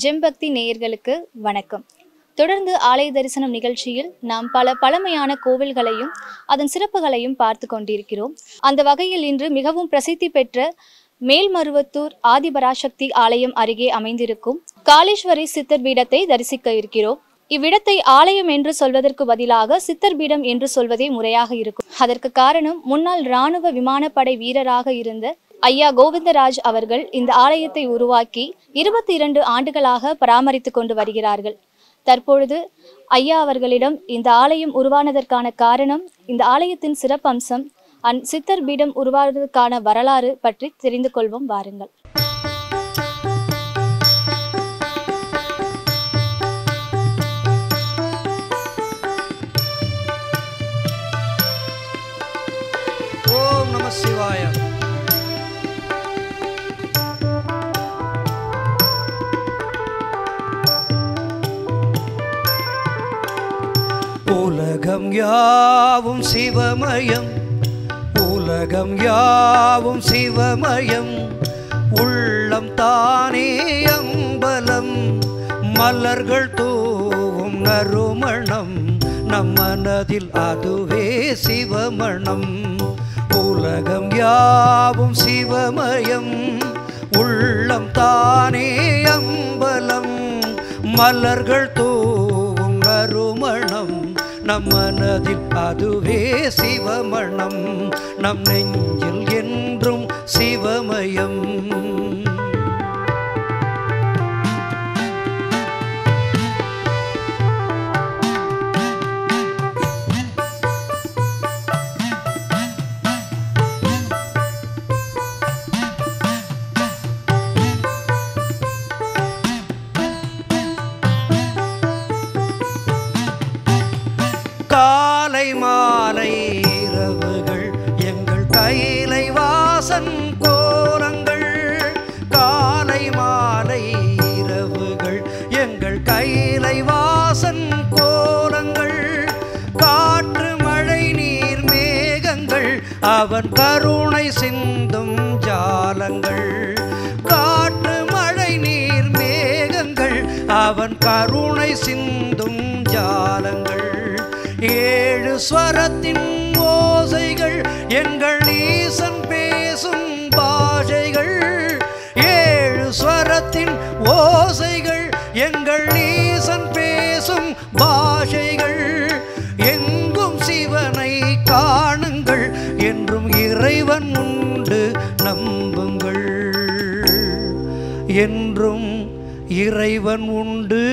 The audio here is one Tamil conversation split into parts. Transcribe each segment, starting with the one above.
ஜெம்பக்தி நேயர்களுக்கு வணக்கம் தொடர்ந்து ஆலய தரிசனம் நிகழ்ச்சியில் நாம் பல பழமையான கோவில்களையும் அதன் சிறப்புகளையும் பார்த்து கொண்டிருக்கிறோம் அந்த வகையில் இன்று மிகவும் பிரசித்தி பெற்ற மேல்மருவத்தூர் ஆதிபராசக்தி ஆலயம் அருகே அமைந்திருக்கும் காளேஸ்வரி சித்தர் பீடத்தை தரிசிக்க இருக்கிறோம் இவ்விடத்தை ஆலயம் என்று சொல்வதற்கு பதிலாக சித்தர் பீடம் என்று சொல்வதே முறையாக இருக்கும் அதற்கு காரணம் முன்னாள் இராணுவ விமானப்படை வீரராக இருந்த ஐயா கோவிந்தராஜ் அவர்கள் இந்த ஆலயத்தை உருவாக்கி இருபத்தி இரண்டு ஆண்டுகளாக பராமரித்து கொண்டு வருகிறார்கள் தற்பொழுது ஐயா அவர்களிடம் இந்த ஆலயம் உருவானதற்கான காரணம் இந்த ஆலயத்தின் சிறப்பம்சம் அந் சித்தர் பீடம் உருவாவதற்கான வரலாறு பற்றி தெரிந்து கொள்வோம் வாருங்கள் ஓம் நம சிவாய உலகம் யாவும் சிவமயம் உலகம் யாவும் சிவமயம் உள்ளம் தானே அம்பலம் மலர்கள் தூவும் நறுமணம் நம் மனதில் அதுவே சிவமணம் உலகம் யாவும் சிவமயம் உள்ளம் தானே அம்பலம் மலர்கள் தூவும் நறுமணம் நம் மனதில் அதுவே சிவமணம் நம் நெஞ்சில் என்றும் சிவமயம் காலை மாலை இரவுகள் எங்கள் கைலை வாசன் கோலங்கள் காலை மாலை இரவுகள் எங்கள் கைலை வாசன் கோலங்கள் காற்று மழை நீர் மேகங்கள் அவன் கருணை சிந்தும் ஜாலங்கள் காற்று மழை நீர் மேகங்கள் அவன் கருணை சிந்தும் ஜாலங்கள் ஏழு ஸ்வரத்தின் ஓசைகள் எங்கள் நீசன் பேசும் பாஷைகள் ஏழு ஸ்வரத்தின் ஓசைகள் எங்கள் நீசன் பேசும் பாஷைகள் எங்கும் சிவனை காணுங்கள் என்றும் இறைவன் உண்டு நம்புங்கள் என்றும் இறைவன் உண்டு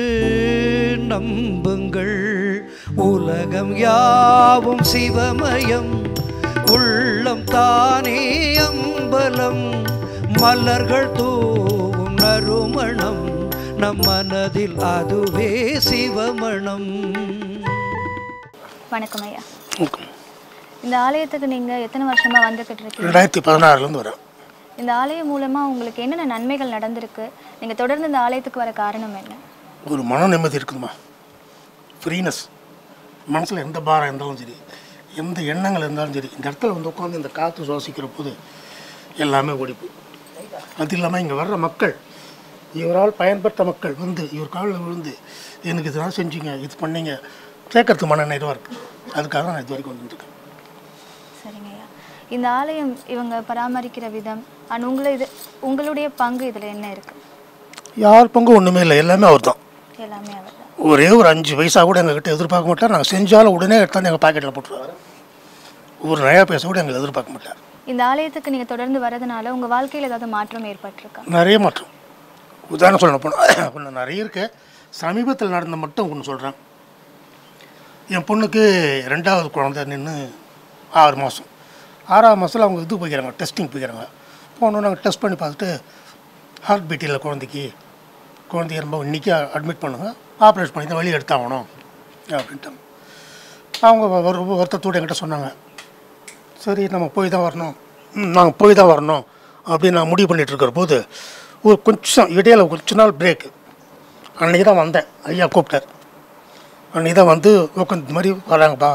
நம்புங்கள் உலகம் யாவும் சிவமயம் உள்ளம் தானே அம்பலம் மலர்கள் தூவும் நறுமணம் நம் மனதில் அதுவே சிவமணம் வணக்கம் ஐயா இந்த ஆலயத்துக்கு நீங்க எத்தனை வருஷமா வந்துகிட்டு இருக்கீங்க ரெண்டாயிரத்தி பதினாறுலேருந்து வரேன் இந்த ஆலயம் மூலமா உங்களுக்கு என்னென்ன நன்மைகள் நடந்திருக்கு நீங்க தொடர்ந்து இந்த ஆலயத்துக்கு வர காரணம் என்ன ஒரு மன நிம்மதி இருக்குதுமா ஃப்ரீனஸ் மனசில் எந்த பாரம் இருந்தாலும் சரி எந்த எண்ணங்கள் இருந்தாலும் சரி இந்த இடத்துல வந்து உட்காந்து இந்த காற்று சுவாசிக்கிற போது எல்லாமே ஓடிப்போம் அது இல்லாமல் இங்கே வர்ற மக்கள் இவரால் பயன்பெற்ற மக்கள் வந்து இவர் காலில் விழுந்து எனக்கு இதெல்லாம் செஞ்சீங்க இது பண்ணீங்க கேட்கறதுக்கு மன நிறைவாக இருக்குது அதுக்காக தான் நான் இது வரைக்கும் வந்துட்டுருக்கேன் சரிங்க ஐயா இந்த ஆலயம் இவங்க பராமரிக்கிற விதம் அண்ட் உங்களை இது உங்களுடைய பங்கு இதுல என்ன இருக்கு யார் பங்கும் ஒன்றுமே இல்லை எல்லாமே அவர் தான் எல்லாமே அவர் தான் ஒரே ஒரு அஞ்சு பைசா கூட எங்ககிட்ட எதிர்பார்க்க மாட்டார் நாங்கள் செஞ்சாலும் உடனே எடுத்தாந்து எங்கள் பாக்கெட்டில் போட்டுருவார் ஒரு நயா பைசா கூட எங்களை எதிர்பார்க்க மாட்டார் இந்த ஆலயத்துக்கு நீங்க தொடர்ந்து வரதுனால உங்க வாழ்க்கையில ஏதாவது மாற்றம் ஏற்பட்டிருக்கா நிறைய மாற்றம் உதாரணம் சொல்லணும் போனால் ஒன்று நிறைய இருக்கு சமீபத்தில் நடந்த மட்டும் ஒன்று சொல்கிறேன் என் பொண்ணுக்கு ரெண்டாவது குழந்தை நின்று ஆறு மாதம் ஆறாவது மாதத்தில் அவங்க இது போய்க்கிறாங்க டெஸ்டிங் போய்க்கிறாங்க போனோம் நாங்கள் டெஸ்ட் பண்ணி பார்த்துட்டு ஹார்ட் பீட் இல்லை குழந்தைக்கு குழந்தைய ரொம்ப இன்றைக்கி அட்மிட் பண்ணுங்க ஆப்ரேஷன் பண்ணி தான் வெளியே எடுத்தாகணும் அப்படின்ட்டாங்க அவங்க ஒரு வருத்தத்தோடு என்கிட்ட சொன்னாங்க சரி நம்ம போய் தான் வரணும் நாங்கள் போய் தான் வரணும் அப்படின்னு நான் முடிவு பண்ணிட்டு இருக்கிற போது ஒரு கொஞ்சம் இடையில கொஞ்ச நாள் பிரேக்கு அன்றைக்கி தான் வந்தேன் ஐயா கூப்பிட்டார் அன்றைக்கி தான் வந்து உட்காந்து இந்த மாதிரி வராங்கப்பா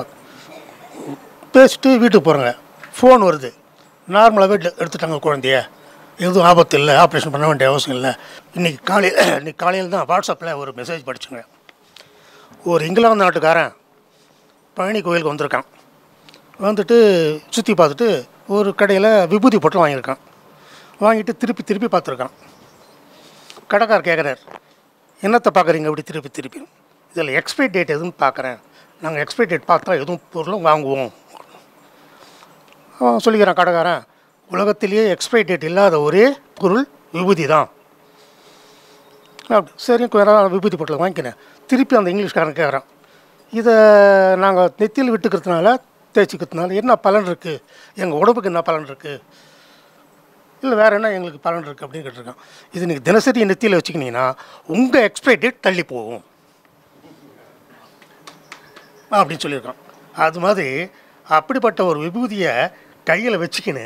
பேசிட்டு வீட்டுக்கு போகிறேங்க ஃபோன் வருது நார்மலாகவே எடுத்துட்டாங்க குழந்தைய எதுவும் ஆபத்து இல்லை ஆப்ரேஷன் பண்ண வேண்டிய அவசியம் இல்லை இன்றைக்கி காலையில் இன்னைக்கு காலையில் தான் வாட்ஸ்அப்பில் ஒரு மெசேஜ் படிச்சேங்க ஒரு இங்கிலாந்து நாட்டுக்காரன் பழனி கோயிலுக்கு வந்திருக்கான் வந்துட்டு சுற்றி பார்த்துட்டு ஒரு கடையில் விபூதி பொட்டலம் வாங்கியிருக்கான் வாங்கிட்டு திருப்பி திருப்பி பார்த்துருக்கான் கடைக்கார் கேட்குறாரு என்னத்தை பார்க்குறீங்க அப்படி திருப்பி திருப்பி இதில் எக்ஸ்பைரி டேட் எதுவும் பார்க்குறேன் நாங்கள் எக்ஸ்பைரி டேட் பார்த்தா எதுவும் பொருளும் வாங்குவோம் அவன் சொல்லிக்கிறான் கடைக்காரன் உலகத்திலேயே எக்ஸ்பைரி டேட் இல்லாத ஒரே பொருள் விபூதி தான் அப்படி சரி வேறு விபூதி பொருளை வாங்கிக்கிறேன் திருப்பி அந்த இங்கிலீஷ்காரன் கேட்குறான் இதை நாங்கள் நெத்தியில் விட்டுக்கிறதுனால தேய்ச்சிக்கிறதுனால என்ன பலன் இருக்குது எங்கள் உடம்புக்கு என்ன பலன் இருக்குது இல்லை வேறு என்ன எங்களுக்கு பலன் இருக்குது அப்படின்னு கேட்டிருக்கான் இது நீங்கள் தினசரி நெத்தியில் வச்சுக்கினீங்கன்னா உங்கள் எக்ஸ்பைரி டேட் தள்ளி போகும் அப்படின்னு சொல்லியிருக்கான் அது மாதிரி அப்படிப்பட்ட ஒரு விபூதியை கையில் வச்சுக்கின்னு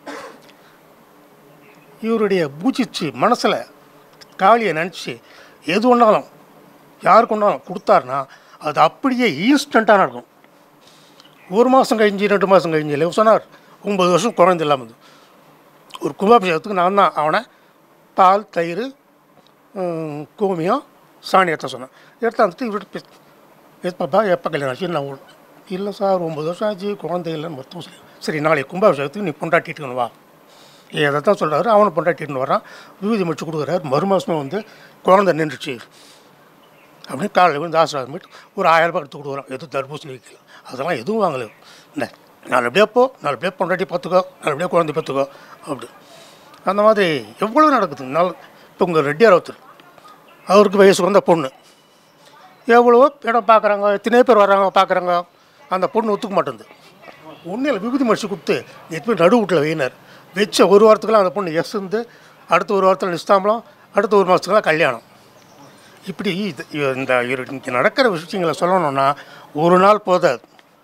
இவருடைய பூஜிச்சு மனசில் காளியை நினச்சி எது ஒன்றாலும் யாருக்கு ஒன்றாலும் கொடுத்தாருன்னா அது அப்படியே ஈன்ஸ்டண்ட்டாக நடக்கும் ஒரு மாதம் கழிஞ்சு ரெண்டு மாதம் கழிஞ்சு இல்லை சொன்னார் ஒம்பது வருஷம் குழந்தை இல்லாமல் இருந்தது. ஒரு கும்பாபிஷேகத்துக்கு நான் தான் அவனை பால் தயிர் ஹம், கோமியம் சாணி எடுத்த சொன்னேன் எடுத்தாந்துட்டு இவர்கிட்ட எப்பப்பா எப்போ கல்யாணம் ஆச்சு நான் உள்- இல்லை சார் ஒம்பது வருஷம் ஆச்சு குழந்தை இல்லைன்னு மொத்தம் சொல்லி சரி நாளைக்கு கும்பாபிஷேகத்துக்கு நீ பொண்டாட்டிட்டுன்னு வா இதை தான் சொல்கிறாரு அவனை பொண்டாட்டிட்டுன்னு வரான் விபூதி முடிச்சு கொடுக்குறாரு மறு மாதமே வந்து குழந்தை நின்றுச்சு அப்படின்னு காலையில் வந்து ஆசீர்வாதம் பண்ணிட்டு ஒரு ஆயிரம் ரூபாய் எடுத்து கொடுக்குறோம் எதுவும் தர்பூசணி வைக்கல அதெல்லாம் எதுவும் வாங்கல இல்லை நல்லபடியாக போ நல்லபடியாக பொண்டாட்டி பார்த்துக்கோ நல்லபடியாக குழந்தை பார்த்துக்கோ அப்படி அந்த மாதிரி எவ்வளோ நடக்குது நாள் இப்போ உங்கள் ரெட்டியார் ஒருத்தர் அவருக்கு வயசு வந்த பொண்ணு எவ்வளவோ இடம் பார்க்குறாங்க எத்தனையோ பேர் வர்றாங்க பார்க்குறாங்க அந்த பொண்ணு ஒத்துக்க மாட்டேங்குது ஒன்றும் இல்லை விபூதி மடிச்சு கொடுத்து நேற்று போய் நடு வீட்டில் வையினார் வச்ச ஒரு வாரத்துக்குலாம் அந்த பொண்ணு எஸ் இருந்து அடுத்த ஒரு வாரத்தில் நிஸ்தாம்பலம் அடுத்த ஒரு மாதத்துக்குலாம் கல்யாணம் இப்படி இது இ- இந்த இரு- இங்கே நடக்கிற விஷயங்களை சொல்லணும்னா ஒரு நாள் போதாது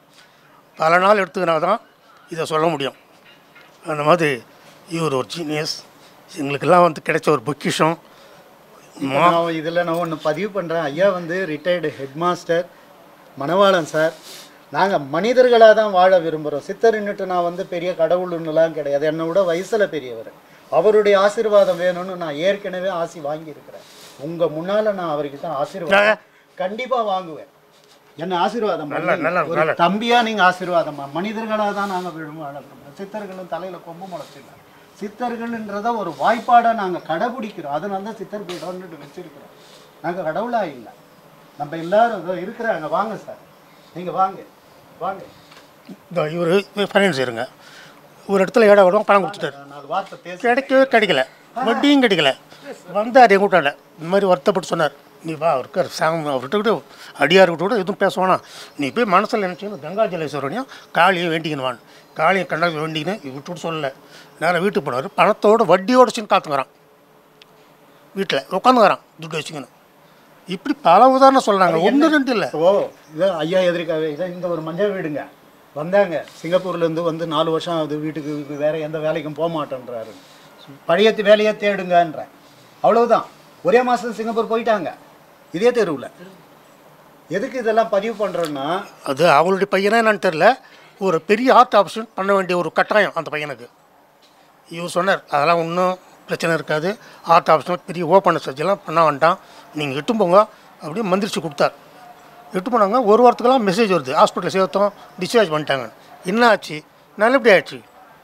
பல நாள் எடுத்துக்கினா தான் இதை சொல்ல முடியும் அந்த மாதிரி இவர் ஒரு ஜீனியஸ் எங்களுக்கெல்லாம் வந்து கிடைச்ச ஒரு பொக்கிஷம் இப்போ நான் இதில் நான் ஒன்று பதிவு பண்ணுறேன் ஐயா வந்து retired head master Manavalan sir நாங்கள் மனிதர்களாக தான் வாழ விரும்புகிறோம் சித்தர்ன்னுட்டு நான் வந்து பெரிய கடவுளுன்னுலாம் கிடையாது என்னை விட வயசில் பெரியவர் அவருடைய ஆசீர்வாதம் வேணும்னு நான் ஏற்கனவே ஆசி வாங்கியிருக்கிறேன் உங்கள் முன்னால் நான் அவர்கிட்ட ஆசீர்வாதம் கண்டிப்பாக வாங்குவேன் என்ன ஆசீர்வாதம் நல்ல- நல்ல- பண்ணுங்க. ஒரு நல்ல. தம்பியா நீங்க ஆசீர்வாதம் மனிதர்களாக தான் நாங்கள் விழும் வாழ விரும்புகிறோம் சித்தர்களும் தலையில கொம்பு முளைச்சிಲ್ಲ சித்தர்கள்ன்றத ஒரு வாய்ப்பாடா நாங்க கடைபிடிக்கிறோம் அதனால தான் சித்தர் பீடம்னு வச்சிருக்கிறோம் நாங்க கடவுளா இல்லை நம்ம எல்லாரும் இதோ இருக்கிறாங்க வாங்க சார் நீங்க வாங்க வாங்க இந்த இவர் ஃபைனான்ஸ் இருங்க ஒரு இடத்துல ஏடா விடம் பணம் கொடுத்துட்டாரு நான் நாலு வார்த்தை பேச கிடைக்கவே கிடைக்கல வட்டியும் கிடைக்கல வந்தார் என் கூட்டாண்ட இந்த மாதிரி வருத்தப்பட்டு சொன்னார் நீ வா இருக்கார் சாமி அவர்கிட்ட கூட அடியார்கிட்ட கூட எதுவும் பேசுவானா நீ போய் மனசில் நினச்சின்னு கங்காஜலேஸ்வரனையும் காளியை வேண்டிக்கினுவான் காளியை கண்டா வேண்டிக்கின்னு விட்டு விட்டு சொல்லலை நேரம் வீட்டுக்கு போனார் பணத்தோட வட்டியோட சின்ன காத்துங்கிறான் வீட்டில் உட்காந்துக்கிறான் துட்டு வச்சுக்கணும் இப்படி பல உதாரணம் சொல்கிறாங்க ஒன்று ரெண்டு இல்லை ஓ இது ஐயா எதிர்க்காவே இதான் இந்த ஒரு மஞ்சள் வீடுங்க வந்தாங்க சிங்கப்பூர்ல இருந்து வந்து நாலு வருஷம் ஆகுது வீட்டுக்கு வேற எந்த வேலைக்கும் போக மாட்டேன்றாரு பழைய தி- வேலையை தேடுங்கன்றேன் அவ்வளவுதான் ஒரே மாசம் சிங்கப்பூர் போயிட்டாங்க இதே தெருவில் எதுக்கு இதெல்லாம் பதிவு பண்றோம்னா அது அவங்களுடைய பையனா என்னன்னு தெரில ஒரு பெரிய ஆர்ட் ஆப்ஷன் பண்ண வேண்டிய ஒரு கட்டாயம் அந்த பையனுக்கு இவர் சொன்னார் அதெல்லாம் ஒன்றும் பிரச்சனை இருக்காது ஆர்ட் ஆப்ஷன் பெரிய ஓப்பன் சர்ஜெல்லாம் பண்ண வேண்டாம் நீங்கள் எட்டு போங்க அப்படியே மந்திரிச்சு கொடுத்தார் எட்டு போனாங்க ஒரு வாரத்துக்கெல்லாம் மெசேஜ் வருது ஹாஸ்பிட்டல் சேர்த்தோம் டிஸ்சார்ஜ் பண்ணிட்டாங்க என்ன ஆச்சு நல்லபடி ஆயிடுச்சு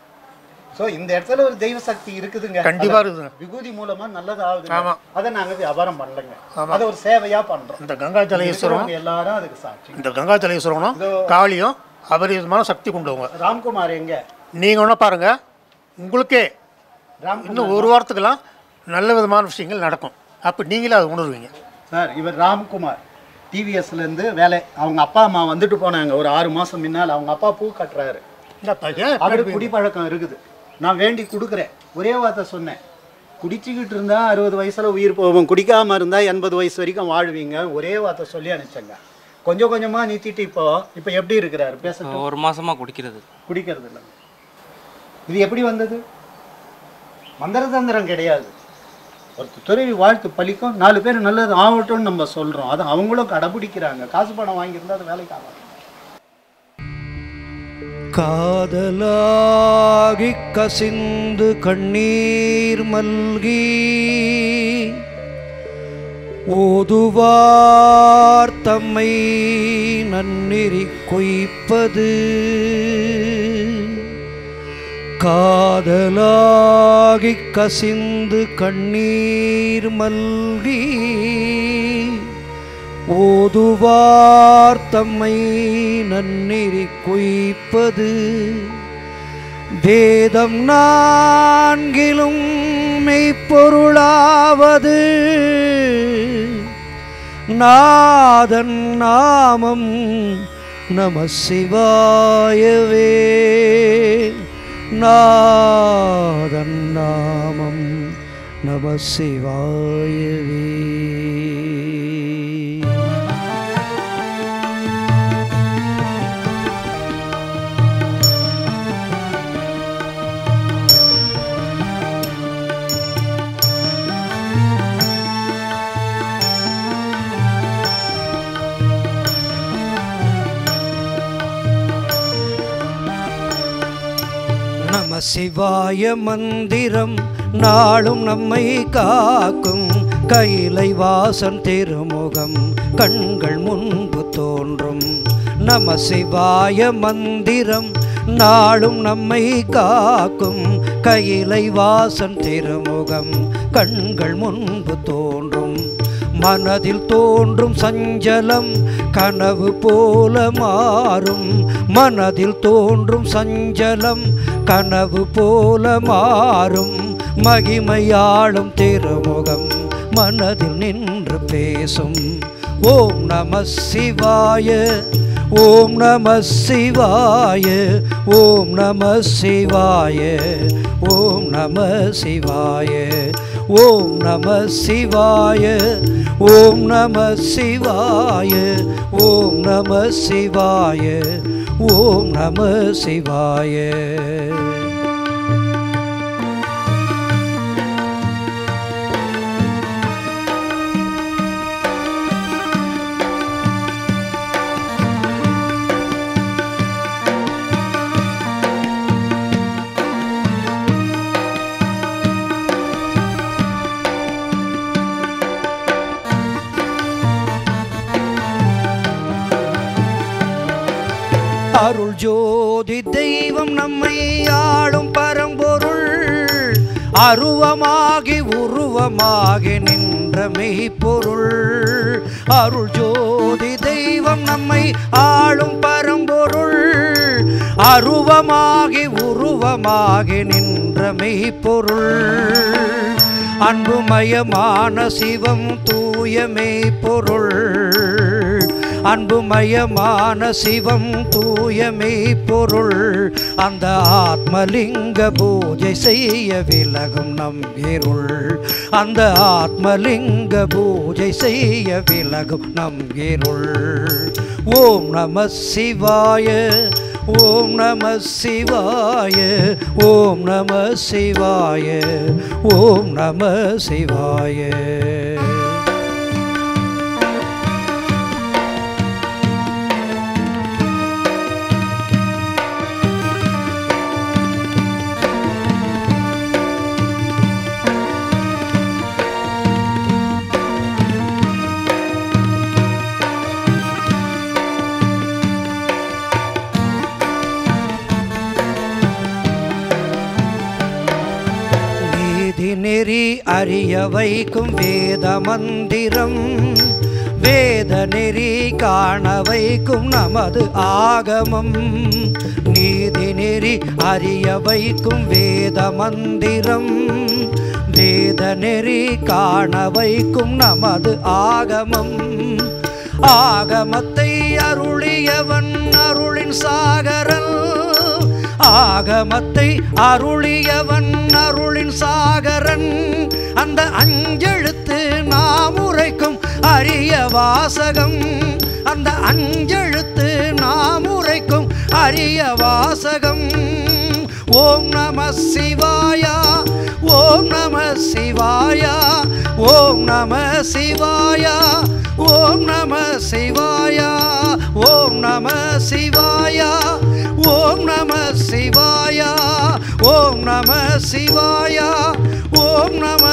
ஸோ இந்த இடத்துல ஒரு தெய்வ சக்தி இருக்குதுங்க கண்டிப்பா அதான் இருக்குதுங்க. விபூதி மூலமா நல்லது ஆகுது ஆமா. அதை நாங்க வியாபாரம் பண்ணலைங்க அதை ஒரு சேவையா பண்றோம் இந்த கங்காஜலேஸ்வரம் இருக்கிறவங்க எல்லாரும் அதுக்கு சாட்சி இந்த கங்காஜலேஸ்வரனும் காளியும் அபரிதமான சக்தி கொண்டவங்க ராம்குமார் எங்க நீங்கள் ஒன்றா பாருங்கள் உங்களுக்கே ராம் இன்னும் ஒரு வாரத்துக்கெல்லாம் நல்ல விதமான விஷயங்கள் நடக்கும் அப்போ நீங்களே அதை உணர்வீங்க சார் இவர் ராம்குமார் டிவிஎஸ்ல இருந்து வேலை அவங்க அப்பா அம்மா வந்துட்டு போனாங்க ஒரு ஆறு மாசம் முன்னால் அவங்க அப்பா பூ கட்டுறாரு இந்த பையன் அவருக்கு குடிப்பழக்கம் இருக்குது நான் வேண்டி கொடுக்குறேன் ஒரே வார்த்தை சொன்னேன் குடிச்சிக்கிட்டு இருந்தா அறுபது வயசுல உயிர் போகும் குடிக்காம இருந்தா எண்பது வயசு வரைக்கும் வாழ்வீங்க ஒரே வார்த்தை சொல்லி அனுப்பிச்சேங்க கொஞ்சம் கொஞ்சமா நிறுத்திட்டு இப்போ இப்போ எப்படி இருக்கிறாரு பேசட்டும் ஒரு மாசமா குடிக்கிறது குடிக்கிறது இல்லை இது எப்படி வந்தது மந்திரதந்திரம் கிடையாது ஒரு துறவி வாழ்த்து பலிக்கும் நாலு பேர் நல்லது ஆகட்டும்னு நம்ம சொல்றோம் அது அவங்களும் கடைபிடிக்கிறாங்க காசு பணம் வாங்கியிருந்தா அது வேலைக்கு ஆகாது காதலாகி கசிந்து கண்ணீர் மல்கி ஓதுவார் தம்மை நன்னெறி கொய்ப்பது காதலாகி கசிந்து கண்ணீர் மல்கி ஓதுவார் தம்மை நன்னெறி கொய்ப்பது வேதம் நான்கிலும் மெய்ப்பொருளாவது நாதன் நாமம் நம சிவாயவே நாதன் நாமம் நம சிவாயவே நம சிவாய மந்திரம் நாளும் நம்மை காக்கும் கைலை வாசன் திருமுகம் கண்கள் முன்பு தோன்றும் நம சிவாய மந்திரம் நாளும் நம்மை காக்கும் கைலை வாசன் திருமுகம் கண்கள் முன்பு தோன்றும் மனதில் தோன்றும் சஞ்சலம் கனவு போல மாறும் மனதில் தோன்றும் சஞ்சலம் கனவு போல மாறும் மகிமையாளும் திருமுகம் மனதில் நின்று பேசும் ஓம் நம சிவாய ஓம் நம சிவாய ஓம் நம சிவாய ஓம் நம சிவாய ஓம் நம சிவாய ஓம் நம சிவாய ஓம் நம சிவாய ஓம் நம சிவாய அருள் ஜோதி தெய்வம் நம்மை ஆளும் பரம்பொருள் அருவமாகி உருவமாகி நின்ற மெய்ப்பொருள் அருள் ஜோதி தெய்வம் நம்மை ஆளும் பரம்பொருள் அருவமாகி உருவமாகி நின்ற மெய்ப்பொருள் அன்புமயமான சிவம் தூய மெய்ப்பொருள் அன்புமயமான சிவம் தூய மெய்ப்பொருள் அந்த ஆத்மலிங்க பூஜை செய்ய விலகும் நம் இருள் அந்த ஆத்மலிங்க பூஜை செய்ய விலகும் நம் இருள் ஓம் நம சிவாய ஓம் நம சிவாய ஓம் நம சிவாய ஓம் நம சிவாய நீதி நெறி அறிய வைக்கும் வேத மந்திரம் வேத நெறி காண வைக்கும் நமது ஆகமம் நீதி நெறி அறிய வைக்கும் வேத மந்திரம் வேத நெறி காண வைக்கும் நமது ஆகமம் ஆகமத்தை அருளியவன் அருளின் சாகரல் ஆகமத்தை அருளியவன் அருளின் சாகரன் அந்த அஞ்செழுத்து நாம் உரைக்கும் அரிய வாசகம் அந்த அஞ்செழுத்து நாம் உரைக்கும் அரிய வாசகம் ஓம் நம சிவாயா ஓம் நம சிவாயா ஓம் ஓம் நம சிவாயா ஓம் நம சிவாயா ஓம் நம சிவாயா ஓம் நம சிவாயா ஓம் நம சிவாயா ஓம் நம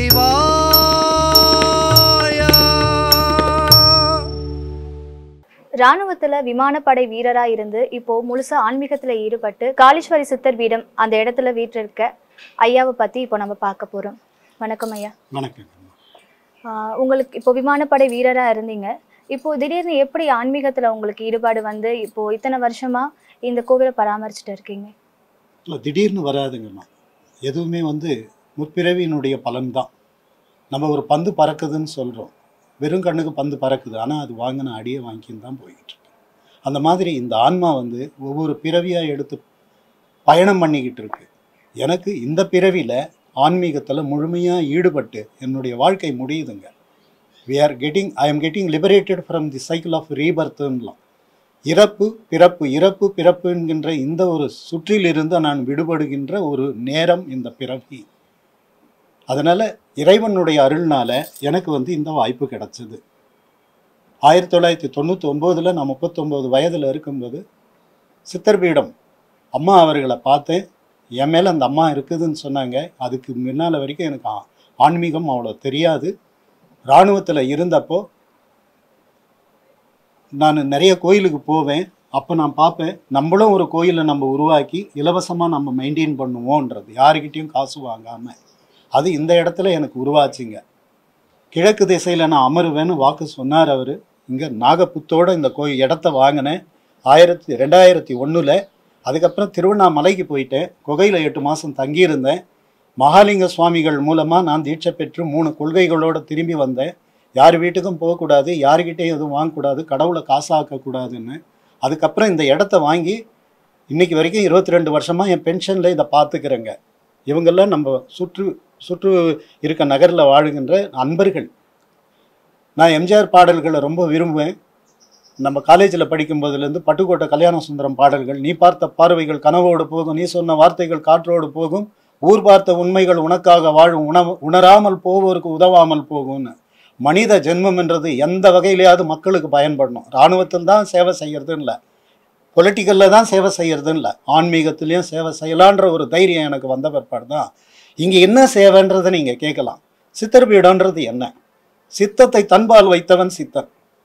சிவாயா ராணுவத்துல விமானப்படை வீரரா இருந்து இப்போ முழுசா ஆன்மீகத்துல ஈடுபட்டு காளீஸ்வரி சித்தர் பீடம் அந்த இடத்துல வீற்றிருக்க ஐயாவை பத்தி இப்போ நம்ம பார்க்க போறோம் வணக்கம் ஐயா வணக்கம் ஆஹ் உங்களுக்கு இப்போ விமானப்படை வீரரா இருந்தீங்க இப்போ திடீர்னு எப்படி ஆன்மீகத்துல உங்களுக்கு ஈடுபாடு வந்து இப்போ இத்தனை வருஷமா இந்த கோவிலை பராமரிச்சுட்டு இருக்கீங்க இல்லை திடீர்னு வராதுங்கம்மா எதுவுமே வந்து முற்பிறவியினுடைய பலன்தான் நம்ம ஒரு பந்து பறக்குதுன்னு சொல்கிறோம் வெறும் கண்ணுக்கு பந்து பறக்குது ஆனால் அது வாங்கின அடியை வாங்கின்னு தான் போய்கிட்டு இருக்கு அந்த மாதிரி இந்த ஆன்மா வந்து ஒவ்வொரு பிறவியாக எடுத்து பயணம் பண்ணிக்கிட்டு இருக்கு எனக்கு இந்த பிறவியில் ஆன்மீகத்தில் முழுமையாக ஈடுபட்டு என்னுடைய வாழ்க்கை முடியுதுங்க we are getting I am getting liberated from the cycle of ரீபர்த்துன்னலாம் இறப்பு பிறப்பு இறப்பு பிறப்பு என்கின்ற இந்த ஒரு சுற்றிலிருந்து நான் விடுபடுகின்ற ஒரு நேரம் இந்த பிறவி அதனால் இறைவனுடைய அருள்னால எனக்கு வந்து இந்த வாய்ப்பு கிடைச்சது ஆயிரத்தி தொள்ளாயிரத்தி தொண்ணூற்றி ஒம்போதில் நான் முப்பத்தொம்போது வயதில் இருக்கும்போது சித்தர்பீடம் அம்மா அவர்களை பார்த்தேன் என் மேலே அந்த அம்மா இருக்குதுன்னு சொன்னாங்க அதுக்கு முன்னால் வரைக்கும் எனக்கு ஆ- ஆன்மீகம் அவ்வளோ தெரியாது இராணுவத்தில் இருந்தப்போ நான் நிறைய கோயிலுக்கு போவேன் அப்போ நான் பார்ப்பேன் நம்மளும் ஒரு கோயிலை நம்ம உருவாக்கி இலவசமாக நம்ம மெயின்டைன் பண்ணுவோன்றது யாருக்கிட்டேயும் காசு வாங்காமல் அது இந்த இடத்துல எனக்கு உருவாச்சுங்க கிழக்கு திசையில் நான் அமருவேன்னு வாக்கு சொன்னார் அவர் இங்கே நாகப்புத்தோட இந்த கோயில் இடத்த வாங்கினேன் ஆயிரத்தி ரெண்டாயிரத்தி ஒன்றில் அதுக்கப்புறம் திருவண்ணாமலைக்கு போயிட்டேன் குகையில் எட்டு மாதம் தங்கியிருந்தேன் மகாலிங்க சுவாமிகள் மூலமாக நான் தீட்சை பெற்று மூணு கொள்கைகளோடு திரும்பி வந்தேன் யார் வீட்டுக்கும் போகக்கூடாது யார்கிட்டையும் எதுவும் வாங்கக்கூடாது கடவுளை காசாக்கக்கூடாதுன்னு அதுக்கப்புறம் இந்த இடத்த வாங்கி இன்னைக்கு வரைக்கும் இருபத்தி ரெண்டு வருஷமாக என் பென்ஷனில் இதை பார்த்துக்கிறேங்க இவங்கெல்லாம் நம்ம சுற்று சுற்று இருக்க நகரில் வாழுகின்ற அன்பர்கள் நான் எம்ஜிஆர் பாடல்களை ரொம்ப விரும்புவேன் நம்ம காலேஜில் படிக்கும்போதுலேருந்து பட்டுக்கோட்டை கல்யாண சுந்தரம் பாடல்கள் நீ பார்த்த பார்வைகள் கனவோடு போகும் நீ சொன்ன வார்த்தைகள் காற்றோடு போகும் ஊர் பார்த்த உண்மைகள் உனக்காக வாழும் உணவு உணராமல் போவோருக்கு உதவாமல் போகும்னு மனித ஜென்மம் என்றது எந்த வகையிலையாவது மக்களுக்கு பயன்படணும் இராணுவத்தில் தான் சேவை செய்யறதுன்னு இல்லை பொலிட்டிக்கலில் தான் சேவை செய்யறதுன்னு இல்லை ஆன்மீகத்திலையும் சேவை செய்யலான்ற ஒரு தைரியம் எனக்கு வந்த பிற்பாடு தான் இங்கே என்ன சேவைன்றதை நீங்கள் கேட்கலாம் சித்தர் பீடன்றது என்ன சித்தத்தை தன்பால் வைத்தவன் சித்தன்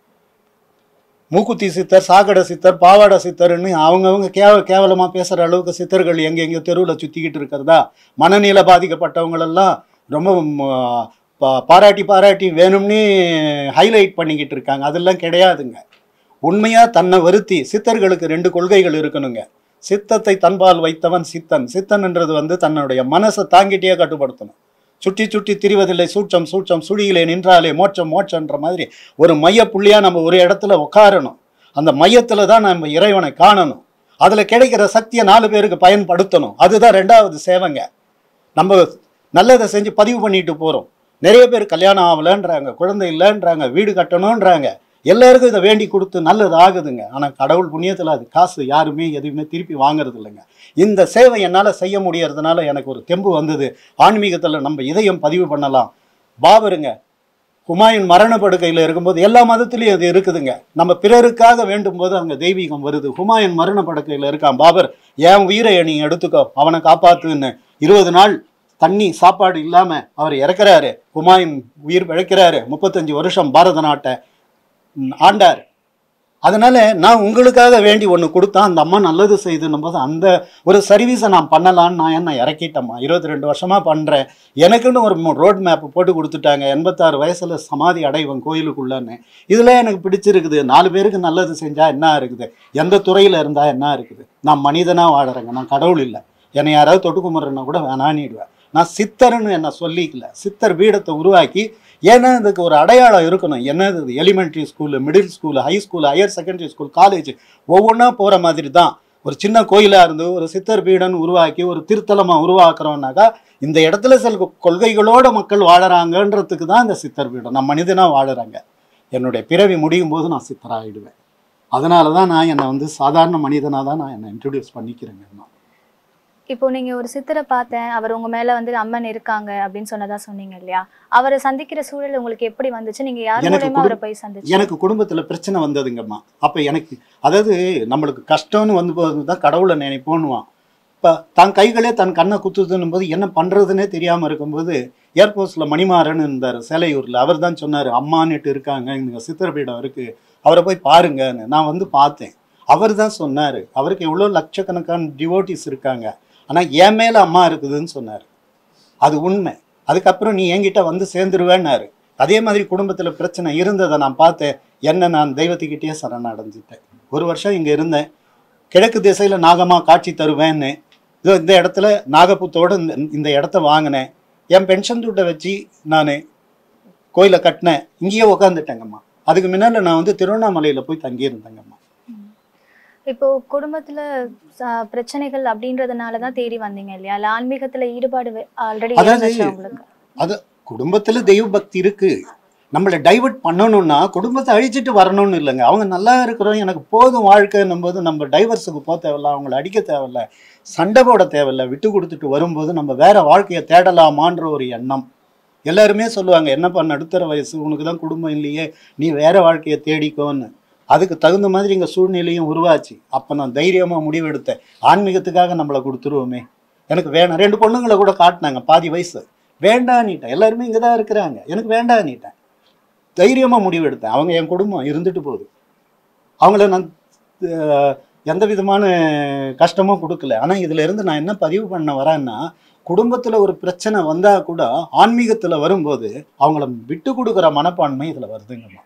மூக்குத்தி சித்தர் சாக்கடை சித்தர் பாவாடை சித்தர்னு அவங்கவங்க கேவ கேவலமாக பேசுகிற அளவுக்கு சித்தர்கள் எங்கெங்கேயோ தெருவில் சுற்றிக்கிட்டு இருக்கிறதா மனநிலை பாதிக்கப்பட்டவங்களெல்லாம் ரொம்ப ம், பா- பாராட்டி பாராட்டி வேணும்னு ஹைலைட் பண்ணிக்கிட்டு இருக்காங்க அதெல்லாம் கிடையாதுங்க உண்மையாக தன்னை வருத்தி சித்தர்களுக்கு ரெண்டு கொள்கைகள் இருக்கணுங்க சித்தத்தை தன்பால் வைத்தவன் சித்தன் சித்தன்ன்றது வந்து தன்னுடைய மனசை தாங்கிட்டே கட்டுப்படுத்தணும் சுற்றி சுற்றி திரிவதில்லை சூட்சம் சூட்சம் சுழியிலே நின்றாலே மோட்சம் மோட்சன்ற மாதிரி ஒரு மைய புள்ளியாக நம்ம ஒரு இடத்துல உட்காரணும் அந்த மையத்தில் தான் நம்ம இறைவனை காணணும் அதில் கிடைக்கிற சக்தியை நாலு பேருக்கு பயன்படுத்தணும் அதுதான் ரெண்டாவது சேவைங்க நம்ம நல்லதை செஞ்சு பதிவு பண்ணிட்டு போகிறோம் நிறைய பேர் கல்யாணம் ஆகலைன்றாங்க குழந்தை இல்லைன்றாங்க வீடு கட்டணுன்றாங்க எல்லாருக்கும் இதை வேண்டி கொடுத்து நல்லது ஆகுதுங்க ஆனால் கடவுள் புண்ணியத்தில் அது காசு யாருமே எதுவுமே திருப்பி வாங்குறது இல்லைங்க இந்த சேவை என்னால் செய்ய முடியறதுனால எனக்கு ஒரு தெம்பு வந்தது ஆன்மீகத்தில் நம்ம இதயம் பதிவு பண்ணலாம் பாபருங்க ஹுமாயூன் மரண படுக்கையில் இருக்கும்போது எல்லா மதத்துலேயும் அது இருக்குதுங்க நம்ம பிறருக்காக வேண்டும் போது அங்கே தெய்வீகம் வருது ஹுமாயூன் மரண படுக்கையில் இருக்கான் பாபர் என் உயிரை நீ எடுத்துக்கோ அவனை காப்பாத்துன்னு இருபது நாள் தண்ணி சாப்பாடு இல்லாமல் அவர் இறக்குறாரு ஹுமாயூன் உயிர் பிழைக்கிறாரு முப்பத்தஞ்சு வருஷம் பாரத நாட்டை ம், ஆண்டார் அதனால நான் உங்களுக்காக வேண்டி ஒன்று கொடுத்தா அந்த அம்மா நல்லது செய்துன்னும் போது அந்த ஒரு சர்வீஸை நான் பண்ணலான்னு நான் என்ன இறக்கிட்டேம்மா இருபத்தி ரெண்டு வருஷமாக பண்ணுறேன் எனக்குன்னு ஒரு ரோட் மேப் போட்டு கொடுத்துட்டாங்க எண்பத்தாறு வயசில் சமாதி அடைவன் கோயிலுக்குள்ளன்னு இதில் எனக்கு பிடிச்சிருக்குது நாலு பேருக்கு நல்லது செஞ்சால் என்ன இருக்குது எந்த துறையில் இருந்தால் என்ன இருக்குது நான் மனிதனாக வாழறேங்க நான் கடவுள் இல்லை என்னை யாராவது தொட்டு கும்பிட்றேன்னா கூட வேணான்னிடுவேன் நான் சித்தர்னு என்ன சொல்லிக்கல சித்தர் பீடத்தை உருவாக்கி ஏன்னா இதுக்கு ஒரு அடையாளம் இருக்கணும் என்னது இது elementary school middle school high school higher secondary school college ஒவ்வொன்றா போகிற மாதிரி தான் ஒரு சின்ன கோயிலாக இருந்து ஒரு சித்தர் பீடன் உருவாக்கி ஒரு திருத்தலமாக உருவாக்குறோம்னாக்கா இந்த இடத்துல சில கொள்கைகளோட மக்கள் வாழறாங்கன்றதுக்கு தான் இந்த சித்தர் பீடம் நான் மனிதனாக வாழுறாங்க என்னுடைய பிறவி முடியும் போது நான் சித்தராகிடுவேன் அதனால தான் நான் என்னை வந்து சாதாரண மனிதனாக தான் நான் என்னை இன்ட்ரடியூஸ் பண்ணிக்கிறேங்க நான் இப்போ நீங்க ஒரு சித்தரை பார்த்தேன் அவர் உங்க மேல வந்து அம்மன் இருக்காங்க அப்படின்னு சொன்னதா சொன்னீங்க இல்லையா அவரை சந்திக்கிற சூழல் உங்களுக்கு எப்படி வந்துச்சு நீங்க யார் எனக்கு மூலயமா குடு- அவரை போய் சந்திச்சு எனக்கு குடும்பத்துல பிரச்சனை வந்ததுங்கம்மா அப்ப எனக்கு அதாவது நம்மளுக்கு கஷ்டம்னு வந்து போது தான் கடவுளை நினைப்போன்னுவான் இப்போ தன் கைகளே தன் கண்ணை குத்துதுன்னும் போது என்ன பண்றதுன்னே தெரியாம இருக்கும்போது ஏர்போர்ட்ஸ்ல மணிமாறன் இருந்தார் சேலையூர்ல அவர் தான் சொன்னாரு அம்மான்னுட்டு இருக்காங்க இங்க சித்திரப்பீடம் இருக்கு அவரை போய் பாருங்கன்னு நான் வந்து பார்த்தேன் அவர் தான் சொன்னாரு அவருக்கு எவ்வளோ லட்சக்கணக்கான டிவோட்டிஸ் இருக்காங்க ஆனா என் மேல அம்மா இருக்குதுன்னு சொன்னாரு அது உண்மை அதுக்கப்புறம் நீ என்கிட்ட வந்து சேர்ந்துருவேன்னாரு அதே மாதிரி குடும்பத்துல பிரச்சனை இருந்ததை நான் பார்த்தேன் என்ன நான் தெய்வத்துக்கிட்டேயே சரணடைஞ்சிட்டேன் ஒரு வருஷம் இங்க இருந்தேன் கிழக்கு திசையில நாகமா காட்சி தருவேன்னு இதோ இந்த இடத்துல நாகப்புத்தோட இந்த இந்த இடத்த வாங்கினேன் என் பென்ஷன் துட்டை வச்சு நான் கோயிலை கட்டினேன் இங்கேயே உக்காந்துட்டேங்கம்மா அதுக்கு முன்னால நான் வந்து திருவண்ணாமலையில போய் தங்கியிருந்தேங்கம்மா இப்போ குடும்பத்துல ச- பிரச்சனைகள் அப்படின்றதுனால தான் தேடி வந்தீங்க இல்லையா இல்ல ஆன்மீகத்துல ஈடுபாடு ஆல்ரெடி அதாவது- இருந்துச்சு உங்களுக்கு அது குடும்பத்துல தெய்வ பக்தி இருக்கு நம்மளை டைவர்ட் பண்ணணும்னா குடும்பத்தை அழிச்சிட்டு வரணும்னு இல்லைங்க அவங்க நல்லா இருக்கிறோம் எனக்கு போதும் வாழ்க்கைன்னும் போது நம்ம டைவர்ஸுக்கு போக தேவையில்ல அவங்கள அடிக்க தேவையில்ல சண்டை போட தேவையில்ல விட்டு கொடுத்துட்டு வரும்போது நம்ம வேற வாழ்க்கையை தேடலாமான்ற ஒரு எண்ணம் எல்லாருமே சொல்லுவாங்க என்னப்பா நடுத்தர வயசு உனக்கு தான் குடும்பம் இல்லையே நீ வேற வாழ்க்கையை தேடிக்கோன்னு அதுக்கு தகுந்த மாதிரி இங்கே சூழ்நிலையும் உருவாச்சு அப்போ நான் தைரியமாக முடிவெடுத்தேன் ஆன்மீகத்துக்காக நம்மளை கொடுத்துருவோமே எனக்கு வேணாம் ரெண்டு பொண்ணுங்களை கூட காட்டினாங்க பாதி வயசு வேண்டான்னுட்டேன் எல்லாருமே இங்கே தான் இருக்கிறாங்க எனக்கு வேண்டான்னுட்டேன் தைரியமாக முடிவெடுத்தேன் அவங்க என் குடும்பம் இருந்துட்டு போகுது அவங்கள நான் அஹ், எந்த விதமான கஷ்டமும் கொடுக்கல ஆனால் இதுல இருந்து நான் என்ன பதிவு பண்ண வரேன்னா குடும்பத்தில் ஒரு பிரச்சனை வந்தால் கூட ஆன்மீகத்தில் வரும்போது அவங்கள விட்டு கொடுக்குற மனப்பான்மை இதில் வருதுங்கம்மா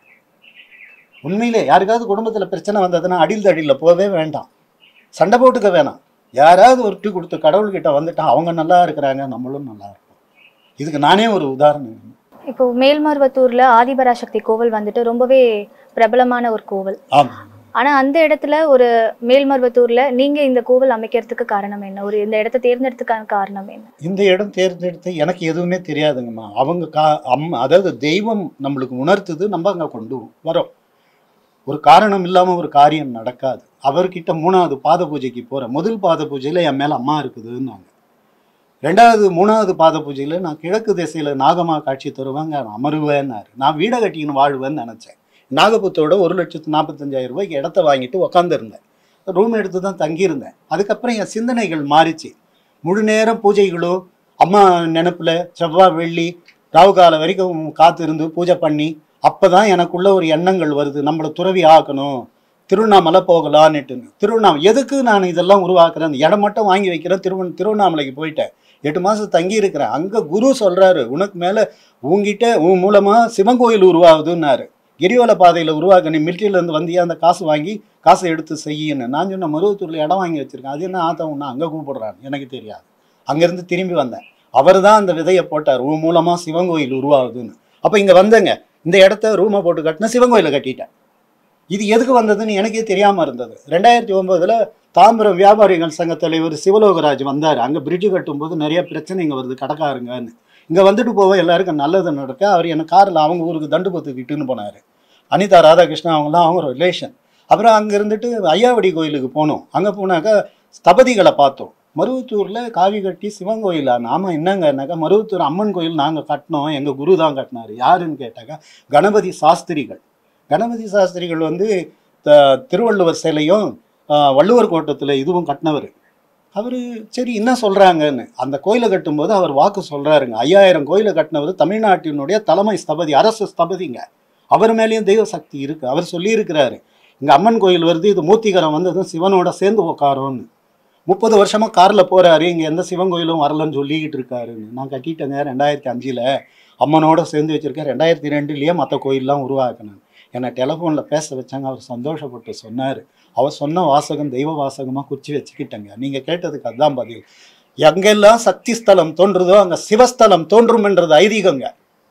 உண்மையிலே யாருக்காவது குடும்பத்தில் பிரச்சனை வந்ததுன்னா அடியில் தடியில் போகவே வேண்டாம் சண்டை போட்டுக்க வேணாம் யாராவது ஒரு விட்டு கொடுத்து கடவுள்கிட்ட வந்துட்டா அவங்க நல்லா இருக்கிறாங்க நம்மளும் நல்லா இருப்போம் இதுக்கு நானே ஒரு உதாரணம் இப்போ மேல்மருவத்தூர்ல ஆதிபராசக்தி கோவில் வந்துட்டு ரொம்பவே பிரபலமான ஒரு கோவில் ஆமாம் ஆனா அந்த இடத்துல ஒரு மேல்மருவத்தூர்ல நீங்க இந்த கோவில் அமைக்கிறதுக்கு காரணம் என்ன ஒரு இந்த இடத்தை தேர்ந்தெடுத்துக்கான காரணம் என்ன இந்த இடம் தேர்ந்தெடுத்து எனக்கு எதுவுமே தெரியாதுங்கம்மா அவங்க கா அம் அதாவது தெய்வம் நம்மளுக்கு உணர்த்துது நம்ம அங்கே கொண்டு வரோம் ஒரு காரணம் இல்லாமல் ஒரு காரியம் நடக்காது அவர்கிட்ட மூணாவது பாத பூஜைக்கு போகிறேன் முதல் பாத பூஜையில் என் மேலே அம்மா இருக்குதுன்னாங்க ரெண்டாவது மூணாவது பாத பூஜையில் நான் கிழக்கு திசையில் நாகமா காட்சி தருவாங்க நான் அமருவேன்னாரு நான் வீடை கட்டிக்கின்னு வாழ்வேன்னு நினச்சேன் நாகபுத்தோட ஒரு லட்சத்து நாற்பத்தஞ்சாயிரம் ரூபாய்க்கு இடத்த வாங்கிட்டு உக்காந்துருந்தேன் ரூம் எடுத்து தான் தங்கியிருந்தேன் அதுக்கப்புறம் என் சிந்தனைகள் மாறிச்சு முழு நேரம் பூஜைகளோ அம்மா நினப்பில் செவ்வாய் வெள்ளி ராவு காலம் வரைக்கும் காத்திருந்து பூஜை பண்ணி அப்போ தான் எனக்குள்ள ஒரு எண்ணங்கள் வருது நம்மளை துறவி ஆக்கணும் திருவண்ணாமலை போகலான்னுட்டுன்னு திருவண்ணாமலை எதுக்கு நான் இதெல்லாம் உருவாக்குறேன் அந்த இடம் மட்டும் வாங்கி வைக்கிறேன் திருவண்ண திருவண்ணாமலைக்கு போயிட்டேன் எட்டு மாதம் தங்கி இருக்கிறேன் அங்கே குரு சொல்கிறாரு உனக்கு மேலே உங்ககிட்ட உன் மூலமாக சிவன் கோயில் உருவாகுதுன்னாரு கிரிவல பாதையில் உருவாக்க நீ மிலிட்ரியிலேருந்து வந்தியா அந்த காசு வாங்கி காசை எடுத்து செய்யின்னு நான் சொன்ன மருவத்தூரில் இடம் வாங்கி வச்சிருக்கேன் அது என்ன ஆத்தா உன்னை அங்கே கூப்பிடுறான்னு எனக்கு தெரியாது அங்கேருந்து திரும்பி வந்தேன் அவர் தான் அந்த விதையை போட்டார் உன் மூலமாக சிவன் கோயில் உருவாகுதுன்னு அப்போ இங்கே வந்தேங்க இந்த இடத்த ரூமை போட்டு கட்டின சிவன் கோயிலை கட்டிட்டேன் இது எதுக்கு வந்ததுன்னு எனக்கே தெரியாமல் இருந்தது ரெண்டாயிரத்தி ஒம்போதில் தாம்பரம் வியாபாரிகள் சங்க தலைவர் சிவலோகராஜ் வந்தார் அங்கே பிரிட்ஜு கட்டும்போது நிறைய பிரச்சனைங்க வருது கடைக்காருங்கன்னு இங்கே வந்துட்டு போக எல்லாருக்கும் நல்லது நடக்க அவர் என்ன காரில் அவங்க ஊருக்கு தண்டுபத்துக்கு இட்டுன்னு போனார் அனிதா ராதாகிருஷ்ணன் அவங்களாம் அவங்க ரிலேஷன் அப்புறம் அங்கே இருந்துட்டு ஐயாவடி கோயிலுக்கு போனோம் அங்கே போனாக்கா ஸ்தபதிகளை பார்த்தோம் மருவத்தூரில் காவி கட்டி சிவன் கோயிலா நாம என்னங்கன்னாக்கா மருவத்தூர் அம்மன் கோயில் நாங்கள் கட்டினோம் எங்கள் குரு தான் கட்டினாரு யாருன்னு கேட்டாக்கா கணபதி சாஸ்திரிகள் கணபதி சாஸ்திரிகள் வந்து த- திருவள்ளுவர் சிலையும் ஆ, வள்ளுவர் கோட்டத்தில் இதுவும் கட்டினவர் அவர் சரி என்ன சொல்கிறாங்கன்னு அந்த கோயிலை கட்டும்போது அவர் வாக்கு சொல்கிறாருங்க ஐயாயிரம் கோயிலை கட்டினவர் தமிழ்நாட்டினுடைய தலைமை ஸ்தபதி அரசு ஸ்தபதிங்க அவர் மேலேயும் தெய்வ சக்தி இருக்கு அவர் சொல்லியிருக்கிறாரு இங்கே அம்மன் கோயில் வருது இது மூர்த்திகரம் வந்ததும் சிவனோட சேர்ந்து உட்காரோன்னு முப்பது வருஷமா காரில் போறாரு இங்கே எந்த சிவன் கோயிலும் வரலன்னு சொல்லிக்கிட்டு இருக்காருன்னு நான் கட்டிட்டேங்க ரெண்டாயிரத்தி அஞ்சில் அம்மனோட சேர்ந்து வச்சிருக்கேன் ரெண்டாயிரத்தி ரெண்டுலேயே மற்ற கோயிலெலாம் உருவாக்கினேன் என்னை டெலிஃபோனில் பேச வச்சாங்க அவர் சந்தோஷப்பட்டு சொன்னார் அவர் சொன்ன வாசகம் தெய்வ வாசகமாக குறித்து வச்சுக்கிட்டேங்க நீங்கள் கேட்டதுக்கு அதுதான் பதில் எங்கெல்லாம் சக்தி ஸ்தலம் தோன்றுதோ அங்கே சிவஸ்தலம் தோன்றும்ன்றது ஐதீகங்க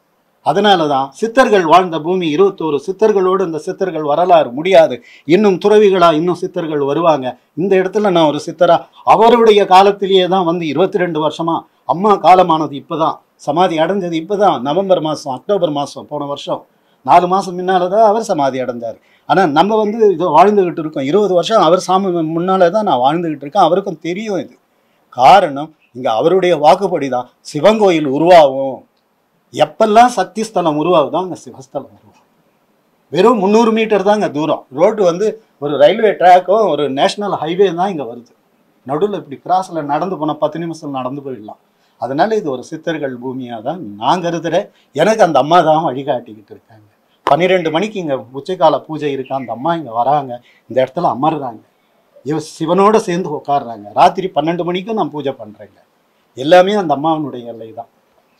அதனால தான் சித்தர்கள் வாழ்ந்த பூமி இருபத்தோரு சித்தர்களோடு இந்த சித்தர்கள் வரலாறு முடியாது இன்னும் துறவிகளா இன்னும் சித்தர்கள் வருவாங்க இந்த இடத்துல நான் ஒரு சித்தரா அவருடைய காலத்திலேயே தான் வந்து இருபத்தி ரெண்டு வருஷமா அம்மா காலமானது இப்பதான் சமாதி அடைஞ்சது இப்பதான் நவம்பர் மாதம் அக்டோபர் மாதம் போன வருஷம் நாலு மாதம் முன்னால தான் அவர் சமாதி அடைஞ்சார் ஆனால் நம்ம வந்து இதை வாழ்ந்துகிட்டு இருக்கோம் இருபது வருஷம் அவர் சாமி முன்னால தான் நான் வாழ்ந்துகிட்டு இருக்கேன் அவருக்கும் தெரியும் இது காரணம் இங்கே அவருடைய வாக்குப்படி தான் சிவன் கோயில் உருவாகும் எப்பெல்லாம் சக்தி ஸ்தலம் உருவாகுதோ அங்கே சிவஸ்தலம் உருவாகும் வெறும் முந்நூறு மீட்டர் தாங்க தூரம் ரோடு வந்து ஒரு ரயில்வே ட்ராக்கும் ஒரு நேஷனல் ஹைவே தான் இங்கே வருது நடுவில் இப்படி கிராஸில் நடந்து போனால் பத்து நிமிஷம் நடந்து போயிடலாம் அதனால இது ஒரு சித்தர்கள் பூமியாக தான் நான் கருதுறேன் எனக்கு அந்த அம்மா தான் வழிகாட்டிக்கிட்டு இருக்காங்க பன்னிரெண்டு மணிக்கு இங்கே உச்சக்கால பூஜை இருக்கு அந்த அம்மா இங்கே வராங்க இந்த இடத்துல அமர்றாங்க இவ சிவனோட சேர்ந்து உட்காடுறாங்க ராத்திரி பன்னெண்டு மணிக்கும் நான் பூஜை பண்ணுறேங்க எல்லாமே அந்த அம்மாவினுடைய எல்லை தான்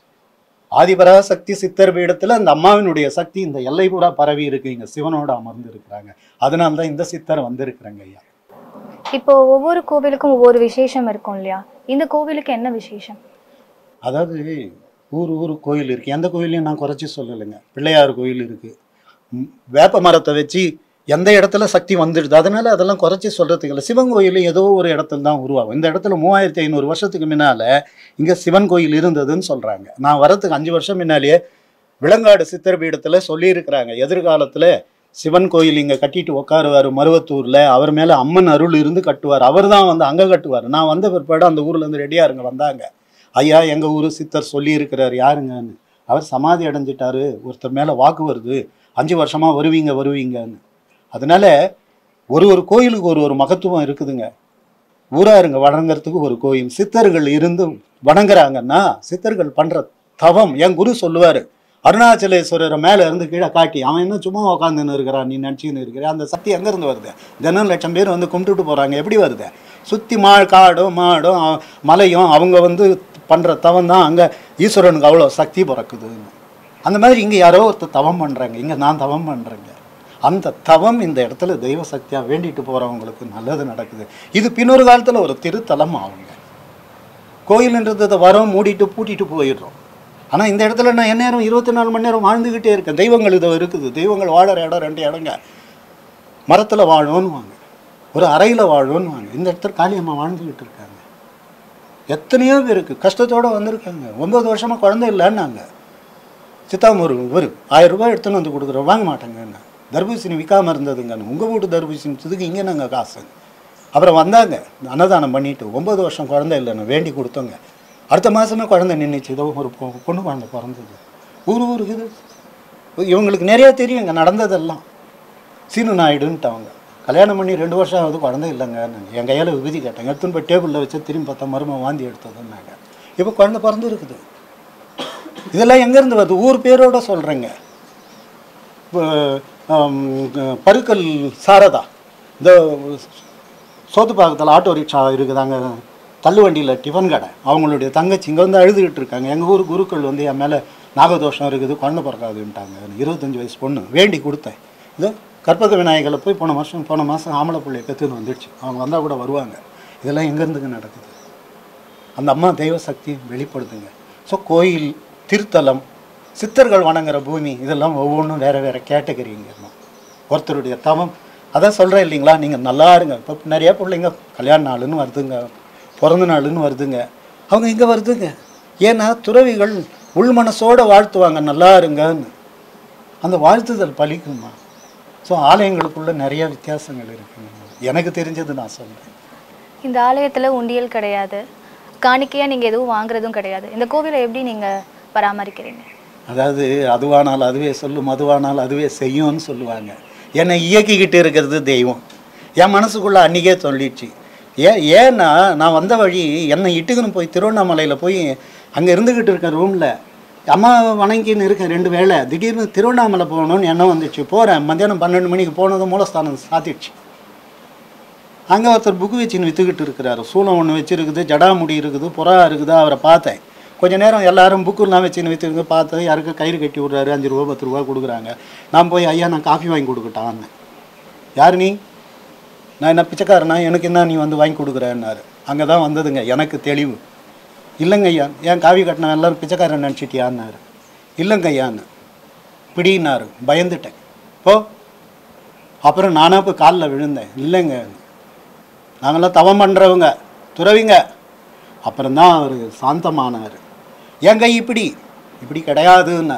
ஆதிபராசக்தி சித்தர் பீடத்தில் அந்த அம்மாவினுடைய சக்தி இந்த எல்லை பூரா பரவி இருக்கு இங்க சிவனோட அமர்ந்து இருக்கிறாங்க அதனால தான் இந்த சித்தர் வந்திருக்கிறாங்க ஐயா இப்போ ஒவ்வொரு கோவிலுக்கும் ஒவ்வொரு விசேஷம் இருக்கும் இல்லையா இந்த கோவிலுக்கு என்ன விசேஷம் அதாவது ஊர் ஊர் கோயில் இருக்குது எந்த கோயிலையும் நான் குறைச்சி சொல்லலைங்க பிள்ளையார் கோயில் இருக்குது வேப்ப மரத்தை வச்சு எந்த இடத்துல சக்தி வந்துடுது அதனால அதெல்லாம் குறைச்சி சொல்கிறதுக்கு இல்லை சிவன் கோயில் ஏதோ ஒரு இடத்துல தான் உருவாகும் இந்த இடத்துல மூவாயிரத்தி ஐநூறு வருஷத்துக்கு முன்னால் இங்கே சிவன் கோயில் இருந்ததுன்னு சொல்கிறாங்க நான் வரத்துக்கு அஞ்சு வருஷம் முன்னாலேயே விலங்காடு சித்தர் பீடத்தில் சொல்லியிருக்கிறாங்க எதிர்காலத்தில் சிவன் கோயில் இங்கே கட்டிட்டு உட்காருவார் மருவத்தூரில் அவர் மேலே அம்மன் அருள் இருந்து கட்டுவார் அவர் தான் வந்து அங்கே கட்டுவார் நான் வந்த பிற்பாடு அந்த ஊர்லேருந்து ரெடியாருங்க வந்தாங்க ஐயா எங்கள் ஊர் சித்தர் சொல்லியிருக்கிறார் யாருங்கன்னு அவர் சமாதி அடைஞ்சிட்டாரு ஒருத்தர் மேலே வாக்கு வருது அஞ்சு வருஷமாக வருவீங்க வருவீங்கன்னு அதனால ஒரு ஒரு கோயிலுக்கு ஒரு ஒரு மகத்துவம் இருக்குதுங்க ஊராருங்க வணங்குறதுக்கு ஒரு கோயில் சித்தர்கள் இருந்து வணங்குறாங்கன்னா சித்தர்கள் பண்ணுற தவம் என் குரு சொல்லுவார் அருணாச்சலேஸ்வரரை மேலே இருந்து கீழே காட்டி அவன் என்ன சும்மா உட்காந்துன்னு இருக்கிறான் நீ நினச்சின்னு இருக்கிற அந்த சக்தி எங்கேருந்து வருது தினம் லட்சம் பேர் வந்து கும்பிட்டுட்டு போகிறாங்க எப்படி வருது சுற்றி மா காடும் மாடும் அ- மலையும் அவங்க வந்து பண்ணுற தவம் தான் அங்கே ஈஸ்வரனுக்கு அவ்வளோ சக்தி பிறக்குதுன்னு அந்த மாதிரி இங்கே யாரோ ஒருத்தர் தவம் பண்ணுறாங்க இங்கே நான் தவம் பண்ணுறேங்க அந்த தவம் இந்த இடத்துல தெய்வ சக்தியாக வேண்டிட்டு போகிறவங்களுக்கு நல்லது நடக்குது இது பின்னொரு காலத்தில் ஒரு திருத்தலம் ஆகுங்க கோயில்ன்றது வரோம் மூடிட்டு பூட்டிட்டு போயிடுறோம் ஆனால் இந்த இடத்துல நான் எந்நேரம் இருபத்தி நாலு மணி நேரம் வாழ்ந்துக்கிட்டே இருக்கேன் தெய்வங்கள் இது இருக்குது தெய்வங்கள் வாழற இடம் ரெண்டு இடங்க மரத்தில் வாழும்னு வாங்க ஒரு அறையில் வாழும்னு வாங்க இந்த இடத்துல காளியம்மா வாழ்ந்துக்கிட்டு இருக்காங்க எத்தனையோ பேருக்கு கஷ்டத்தோடு வந்திருக்காங்க ஒன்பது வருஷமாக குழந்தை இல்லைன்னாங்க சித்தாமூர் ஒரு ஆயிரம் ரூபாய் எடுத்துன்னு வந்து கொடுக்குறோம் வாங்க மாட்டாங்கன்னு தர்பூசணி விற்காம இருந்ததுங்க உங்கள் வீட்டு தர்பூசணி இதுக்கு இங்கே நாங்கள் காசு அப்புறம் வந்தாங்க அன்னதானம் பண்ணிட்டு ஒன்பது வருஷம் குழந்தை இல்லைன்னு வேண்டி கொடுத்தோங்க அடுத்த மாதமே குழந்தை நின்றுச்சு ஏதோ ஒரு பொ- பொண்ணு குழந்தை பிறந்தது ஊர் ஊருக்கு இது இவங்களுக்கு நிறைய தெரியும் இங்கே நடந்ததெல்லாம் சீனு நாயுடுன்ட்டாங்க கல்யாணம் பண்ணி ரெண்டு வருஷம் ஆகுது குழந்தை இல்லைங்க என் கையால் விபதி கேட்டேன் எடுத்துன்னு போய் டேபிளில் வச்சு திரும்பி பார்த்தா மருமை வாந்தி எடுத்ததுன்னாங்க இப்போ குழந்தை பிறந்து இருக்குது இதெல்லாம் எங்கேருந்து வருது ஊர் பேரோட சொல்கிறேங்க இப்போ, ஆம், பருக்கல் சாரதா இந்த சோத்துப்பாக்கத்தில் ஆட்டோ ரிக்ஷா இருக்குதாங்க தள்ளுவண்டியில் டிஃபன் கடை அவங்களுடைய தங்கச்சி இங்கே வந்து அழுதுகிட்டு இருக்காங்க எங்கள் ஊர் குருக்கள் வந்து என் மேலே நாகதோஷம் இருக்குது குழந்தை பிறக்காதுன்ட்டாங்க இருபத்தஞ்சி வயசு பொண்ணு வேண்டி கொடுத்தேன் இதோ கற்பக விநாயகரை போய் போன வருஷம் போன மாதம் ஆம்பளை பிள்ளைய பெற்றுன்னு வந்துடுச்சு அவங்க வந்தால் கூட வருவாங்க இதெல்லாம் எங்கேருந்துங்க நடக்குது அந்த அம்மா தெய்வ சக்தி வெளிப்படுத்துங்க ஸோ கோயில் திருத்தலம் சித்தர்கள் வணங்குற பூமி இதெல்லாம் ஒவ்வொன்றும் வேறு வேறு கேட்டகரிங்க ஒருத்தருடைய தவம் அதான் சொல்கிறேன் இல்லைங்களா நீங்கள் நல்லா இருங்க இப்போ நிறைய பிள்ளைங்க கல்யாண நாளுன்னு வருதுங்க பிறந்த நாளுன்னு வருதுங்க அவங்க இங்கே வருதுங்க ஏன்னா துறவிகள் உள் மனசோட வாழ்த்துவாங்க நல்லா இருங்கன்னு அந்த வாழ்த்துதல் பலிக்குமா ஸோ ஆலயங்களுக்குள்ள நிறைய வித்தியாசங்கள் இருக்குங்க எனக்கு தெரிஞ்சது நான் சொல்கிறேன் இந்த ஆலயத்துல உண்டியல் கிடையாது காணிக்கையா நீங்க எதுவும் வாங்குறதும் கிடையாது இந்த கோவிலை எப்படி நீங்க பராமரிக்கிறீங்க அதாவது அதுவானால் அதுவே சொல்லும் அதுவானால் அதுவே செய்யும்னு சொல்லுவாங்க என்னை இயக்கிக்கிட்டு இருக்கிறது தெய்வம் என் மனசுக்குள்ளே அன்றைக்கே சொல்லிடுச்சு ஏன் ஏன்னா நான் வந்த வழி என்னை இட்டுக்குன்னு போய் திருவண்ணாமலையில் போய் அங்கே இருந்துக்கிட்டு இருக்கேன் ரூமில் அம்மா வணங்கின்னு இருக்கேன் ரெண்டு வேளை திடீர்னு திருவண்ணாமலை போகணும்னு எண்ணம் வந்துச்சு போகிறேன் மத்தியானம் பன்னெண்டு மணிக்கு போனதும் மூலஸ்தானம் சாத்திடுச்சு அங்கே ஒருத்தர் புக்கு வச்சுன்னு விற்றுக்கிட்டு இருக்கிறாரு சூளம் ஒன்று வச்சுருக்குது ஜடாமுடி இருக்குது புறா இருக்குது அவரை பார்த்தேன் கொஞ்ச நேரம் எல்லாரும் புக்குலாம் வச்சுன்னு விற்றுருக்கு பார்த்தது யாருக்கு கயிறு கட்டி விட்றாரு அஞ்சு ரூபா பத்து ரூபா கொடுக்குறாங்க நான் போய் ஐயா நான் காஃபி வாங்கி கொடுக்கட்டான்னு யார் நீ நான் என்ன பிச்சைக்காரனா எனக்கு என்ன நீ வந்து வாங்கி கொடுக்குறேன்னாரு அங்கே தான் வந்ததுங்க எனக்கு தெளிவு இல்லைங்க ஐயா ஏன் காவி கட்டின எல்லாரும் பிச்சைக்காரன் நினச்சிட்டியான்னாரு இல்லைங்க ஐயான்னு பிடினாரு பயந்துட்டேன் போ அப்புறம் நானாக போய் காலில் விழுந்தேன் இல்லைங்க நாங்களாம் தவம் பண்ணுறவங்க துறவிங்க அப்புறம்தான் அவர் சாந்தமானார் என் கை இப்படி இப்படி கிடையாதுன்னார்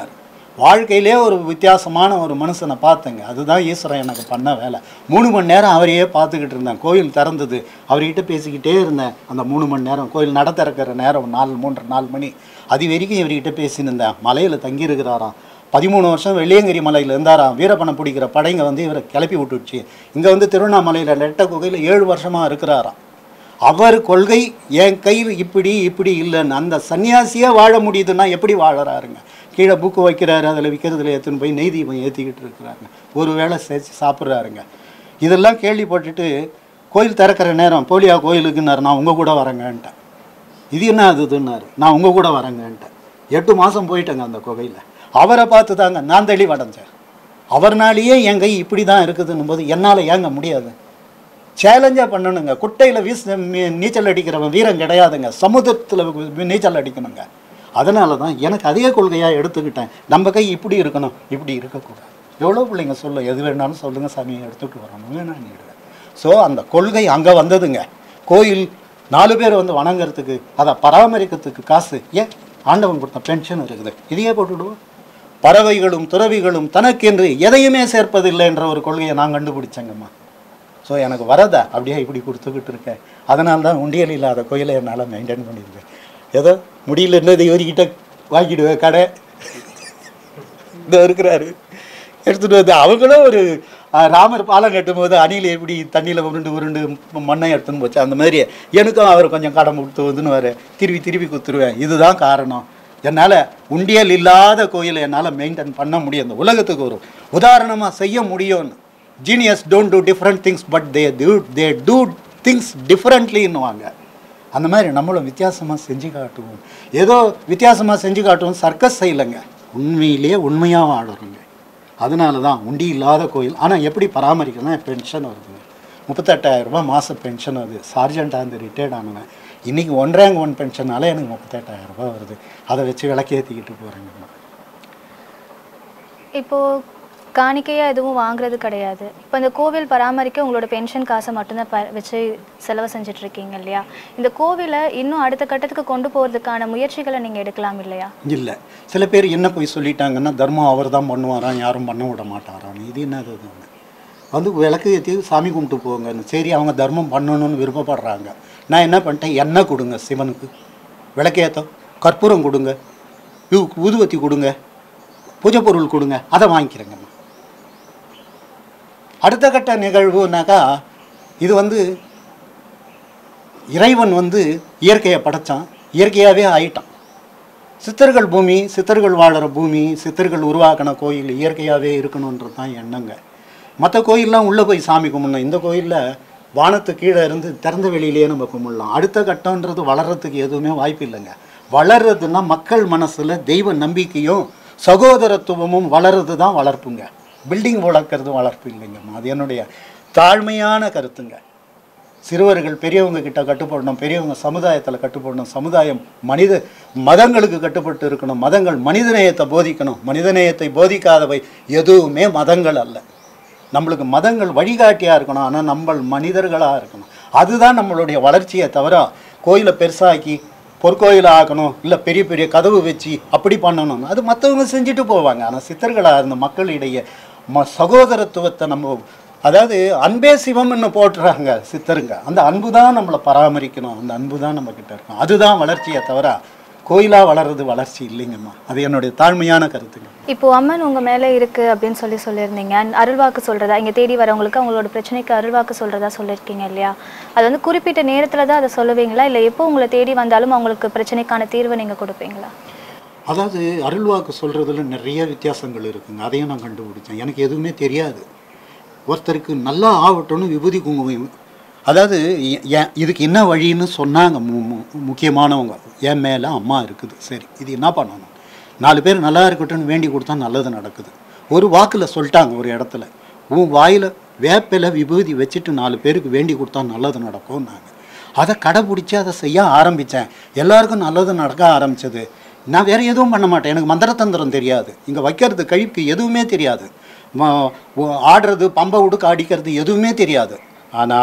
வாழ்க்கையிலே ஒரு வித்தியாசமான ஒரு மனுஷனை பார்த்தேங்க அதுதான் ஈஸ்வரன் எனக்கு பண்ண வேலை மூணு மணி நேரம் அவரையே பார்த்துக்கிட்டு இருந்தேன் கோயில் திறந்தது அவர்கிட்ட பேசிக்கிட்டே இருந்தேன் அந்த மூணு மணி நேரம் கோயில் நட திறக்கிற நேரம் நாலு மூன்று நாலு மணி அது வரைக்கும் இவர்கிட்ட பேசினிருந்தேன் மலையில் தங்கியிருக்கிறாராம் பதிமூணு வருஷம் வெள்ளியங்கிரி மலையில் இருந்தாராம் வீரப்பணம் பிடிக்கிற படைங்க வந்து இவரை கிளப்பி விட்டுடுச்சு இங்கே வந்து திருவண்ணாமலையில் நெட்ட குகையில் ஏழு வருஷமாக இருக்கிறாராம் அவர் கொள்கை என் கையில் இப்படி இப்படி இல்லைன்னு அந்த சன்னியாசியாக வாழ முடியுதுன்னா எப்படி வாழறாருங்க கீழே புக்கு வைக்கிறாரு அதில் விற்கிறதுல எடுத்துன்னு போய் நெய் தீபம் ஏற்றிக்கிட்டு இருக்கிறாங்க ஒரு வேளை சேர்த்து சாப்பிட்றாருங்க இதெல்லாம் கேள்விப்பட்டுட்டு கோயில் திறக்கிற நேரம் போலியா கோயிலுக்குன்னாரு நான் உங்கள் கூட வரேங்கன்ட்டேன் இது என்ன அதுன்னாரு நான் உங்கள் கூட வரேங்கன்ட்டேன் எட்டு மாதம் போயிட்டேங்க அந்த குகையில் அவரை பார்த்து தாங்க நான் தெளிவடைஞ்சேன் அவர்னாலேயே என் கை இப்படி தான் இருக்குதுன்னும் போது என்னால் ஏங்க முடியாது சேலஞ்சாக பண்ணணுங்க குட்டையில் வீச மீ- நீச்சல் அடிக்கிறவன் வீரம் கிடையாதுங்க சமுத்திரத்தில் நீச்சல் அடிக்கணுங்க அதனால தான் எனக்கு அதே கொள்கையாக எடுத்துக்கிட்டேன் நம்ம கை இப்படி இருக்கணும் இப்படி இருக்கக்கூடாது எவ்வளோ பிள்ளைங்க சொல்ல எது வேணாலும் சொல்லுங்கள் சாமி எடுத்துகிட்டு வரணும் வேணா நீடுவேன் ஸோ அந்த கொள்கை அங்கே வந்ததுங்க கோயில் நாலு பேர் வந்து வணங்குறதுக்கு அதை பராமரிக்கிறதுக்கு காசு ஏன் ஆண்டவன் கொடுத்த பென்ஷன் இருக்குது இதையே போட்டுவிடுவோம் பறவைகளும் துறவிகளும் தனக்கென்று எதையுமே சேர்ப்பதில்லை என்ற ஒரு கொள்கையை நான் கண்டுபிடிச்சேங்கம்மா ஸோ எனக்கு வரத அப்படியே இப்படி கொடுத்துக்கிட்டு இருக்கேன் அதனால தான் உண்டியல் இல்லாத கோயிலை என்னால் மெயின்டைன் பண்ணியிருக்கேன் ஏதோ முடியலன்னு இவர்கிட்ட வாங்கிடுவேன் கடை இந்த இருக்கிறாரு எடுத்துகிட்டு வந்து அவங்களும் ஒரு அஹ், ராமர் பாலம் கட்டும்போது அணில் எப்படி தண்ணியில் உருண்டு உருண்டு மண்ணை எடுத்துன்னு போச்சு அந்த மாதிரி எனக்கும் அவர் கொஞ்சம் கடன் கொடுத்து வந்துன்னு வர திருப்பி திருப்பி கொடுத்துருவேன் இதுதான் காரணம் என்னால் உண்டியல் இல்லாத கோயிலை என்னால் மெயின்டைன் பண்ண முடியும் இந்த உலகத்துக்கு ஒரு உதாரணமாக செய்ய முடியும்னு genius don't do different things but they do they do things டிஃப்ரெண்ட்லின்னுவாங்க அந்த மாதிரி நம்மளும் வித்தியாசமாக செஞ்சு காட்டுவோம் ஏதோ வித்தியாசமாக செஞ்சு காட்டுவோம் சர்க்கஸ் செய்யலைங்க உண்மையிலேயே உண்மையாக வாழறோங்க அதனால தான் உண்டி இல்லாத கோயில் ஆனால் எப்படி பராமரிக்கணும் பென்ஷன் வருதுங்க முப்பத்தெட்டாயிரம் ரூபாய் மாத பென்ஷன் வருது சார்ஜென்ட்டாக இருந்து ரிட்டையர்ட் ஆனவன் இன்றைக்கி ஒன் ரேங்க் ஒன் பென்ஷனால எனக்கு முப்பத்தெட்டாயிரம் ரூபாய் வருது அதை வச்சு விளக்கேற்றிக்கிட்டு போகிறேங்கம்மா இப்போ காணிக்கையா எதுவும் வாங்குறது கிடையாது இப்போ இந்த கோவில் பராமரிக்க உங்களோட பென்ஷன் காசை மட்டும்தான் ப வச்சு செலவு செஞ்சுட்டு இருக்கீங்க இல்லையா இந்த கோவிலை இன்னும் அடுத்த கட்டத்துக்கு கொண்டு போகிறதுக்கான முயற்சிகளை நீங்கள் எடுக்கலாம் இல்லையா இல்லை சில பேர் என்ன போய் சொல்லிட்டாங்கன்னா தர்மம் அவர் தான் பண்ணுவாராம் யாரும் பண்ண விட மாட்டாரான்னு இது என்னது இதுன்னு வந்து விளக்கு ஏற்றி சாமி கும்பிட்டு போங்கன்னு சரி அவங்க தர்மம் பண்ணணும்னு விருப்பப்படுறாங்க நான் என்ன பண்ணிட்டேன் எண்ணெய் கொடுங்க சிவனுக்கு விளக்கேற்றம் கற்பூரம் கொடுங்க ஊ- ஊதுவத்தி கொடுங்க பூஜை பொருள் கொடுங்க அதை வாங்கிக்கிறேங்கம்மா அடுத்த கட்ட நிகழ்வுனாக்கா இது வந்து இறைவன் வந்து இயற்கையை படைச்சான் இயற்கையாகவே ஆயிட்டான் சித்தர்கள் பூமி சித்தர்கள் வாழுற பூமி சித்தர்கள் உருவாக்கின கோயில் இயற்கையாகவே இருக்கணுன்றது தான் எண்ணங்க மற்ற கோயிலெலாம் உள்ளே போய் சாமி கும்பிடணும் இந்த கோயிலில் வானத்து கீழே இருந்து திறந்த வெளியிலேயே நம்ம கும்பிடலாம் அடுத்த கட்டம்ன்றது வளர்கிறதுக்கு எதுவுமே வாய்ப்பு இல்லைங்க வளர்றதுன்னா மக்கள் மனசில் தெய்வ நம்பிக்கையும் சகோதரத்துவமும் வளருது தான் வளர்ப்புங்க பில்டிங் வளர்க்குறது வளர்ப்பு இல்லைங்கம்மா அது என்னுடைய தாழ்மையான கருத்துங்க சிறுவர்கள் பெரியவங்க கிட்ட கட்டுப்படணும் பெரியவங்க சமுதாயத்தில் கட்டுப்படணும் சமுதாயம் மனித மதங்களுக்கு கட்டுப்பட்டு இருக்கணும் மதங்கள் மனிதநேயத்தை போதிக்கணும் மனிதநேயத்தை போதிக்காதவை எதுவுமே மதங்கள் அல்ல நம்மளுக்கு மதங்கள் வழிகாட்டியாக இருக்கணும் ஆனால் நம்ம மனிதர்களாக இருக்கணும் அதுதான் நம்மளுடைய வளர்ச்சியை தவிர கோயிலை பெருசாக்கி பொற்கோயிலை ஆக்கணும் இல்லை பெரிய பெரிய கதவு வச்சு அப்படி பண்ணணும் அது மற்றவங்க செஞ்சுட்டு போவாங்க ஆனால் சித்தர்களாக இருந்த மக்களிடையே ம சகோதரத்துவத்தை நம்ம அதாவது அன்பே சிவம்னு போட்டுறாங்க சித்தருங்க அந்த அன்பு தான் நம்மளை பராமரிக்கணும் அந்த அன்பு தான் நம்ம கிட்ட இருக்கும் அதுதான் வளர்ச்சியை தவிர கோயிலாக வளர்றது வளர்ச்சி இல்லைங்கம்மா அது என்னுடைய தாழ்மையான கருத்துங்க இப்போ அம்மன் உங்க மேல இருக்கு அப்படின்னு சொல்லி சொல்லியிருந்தீங்க அண்ட் அருள்வாக்கு சொல்றதா இங்க தேடி வரவங்களுக்கு அவங்களோட பிரச்சனைக்கு அருள்வாக்கு சொல்றதா சொல்லியிருக்கீங்க இல்லையா அது வந்து குறிப்பிட்ட நேரத்துல தான் அதை சொல்லுவீங்களா இல்லை எப்போ உங்களை தேடி வந்தாலும் அவங்களுக்கு பிரச்சனைக்கான தீர்வு நீங்க கொடுப்பீங்களா அதாவது அருள்வாக்கு சொல்கிறதுல நிறைய வித்தியாசங்கள் இருக்குங்க அதையும் நான் கண்டுபிடிச்சேன் எனக்கு எதுவுமே தெரியாது ஒருத்தருக்கு நல்லா ஆகட்டும்னு விபூதி குங்குமம் அதாவது எ- எ- இதுக்கு என்ன வழின்னு சொன்னாங்க மு மு- முக்கியமானவங்க என் மேலே அம்மா இருக்குது சரி இது என்ன பண்ணணும் நாலு பேர் நல்லா இருக்கட்டும்னு வேண்டி கொடுத்தா நல்லது நடக்குது ஒரு வாக்கில் சொல்லிட்டாங்க ஒரு இடத்துல உன் வாயில் வேப்பில விபூதி வச்சுட்டு நாலு பேருக்கு வேண்டி கொடுத்தா நல்லது நடக்கும்னாங்க அதை கடைப்பிடிச்சி அதை செய்ய ஆரம்பித்தேன் எல்லாருக்கும் நல்லது நடக்க ஆரம்பிச்சது நான் வேறு எதுவும் பண்ண மாட்டேன் எனக்கு மந்திரத்தந்திரம் தெரியாது இங்கே வைக்கிறது கழிப்பு எதுவுமே தெரியாது ம- ஒ- ஆடுறது பம்பை உடுக்க அடிக்கிறது எதுவுமே தெரியாது ஆனால்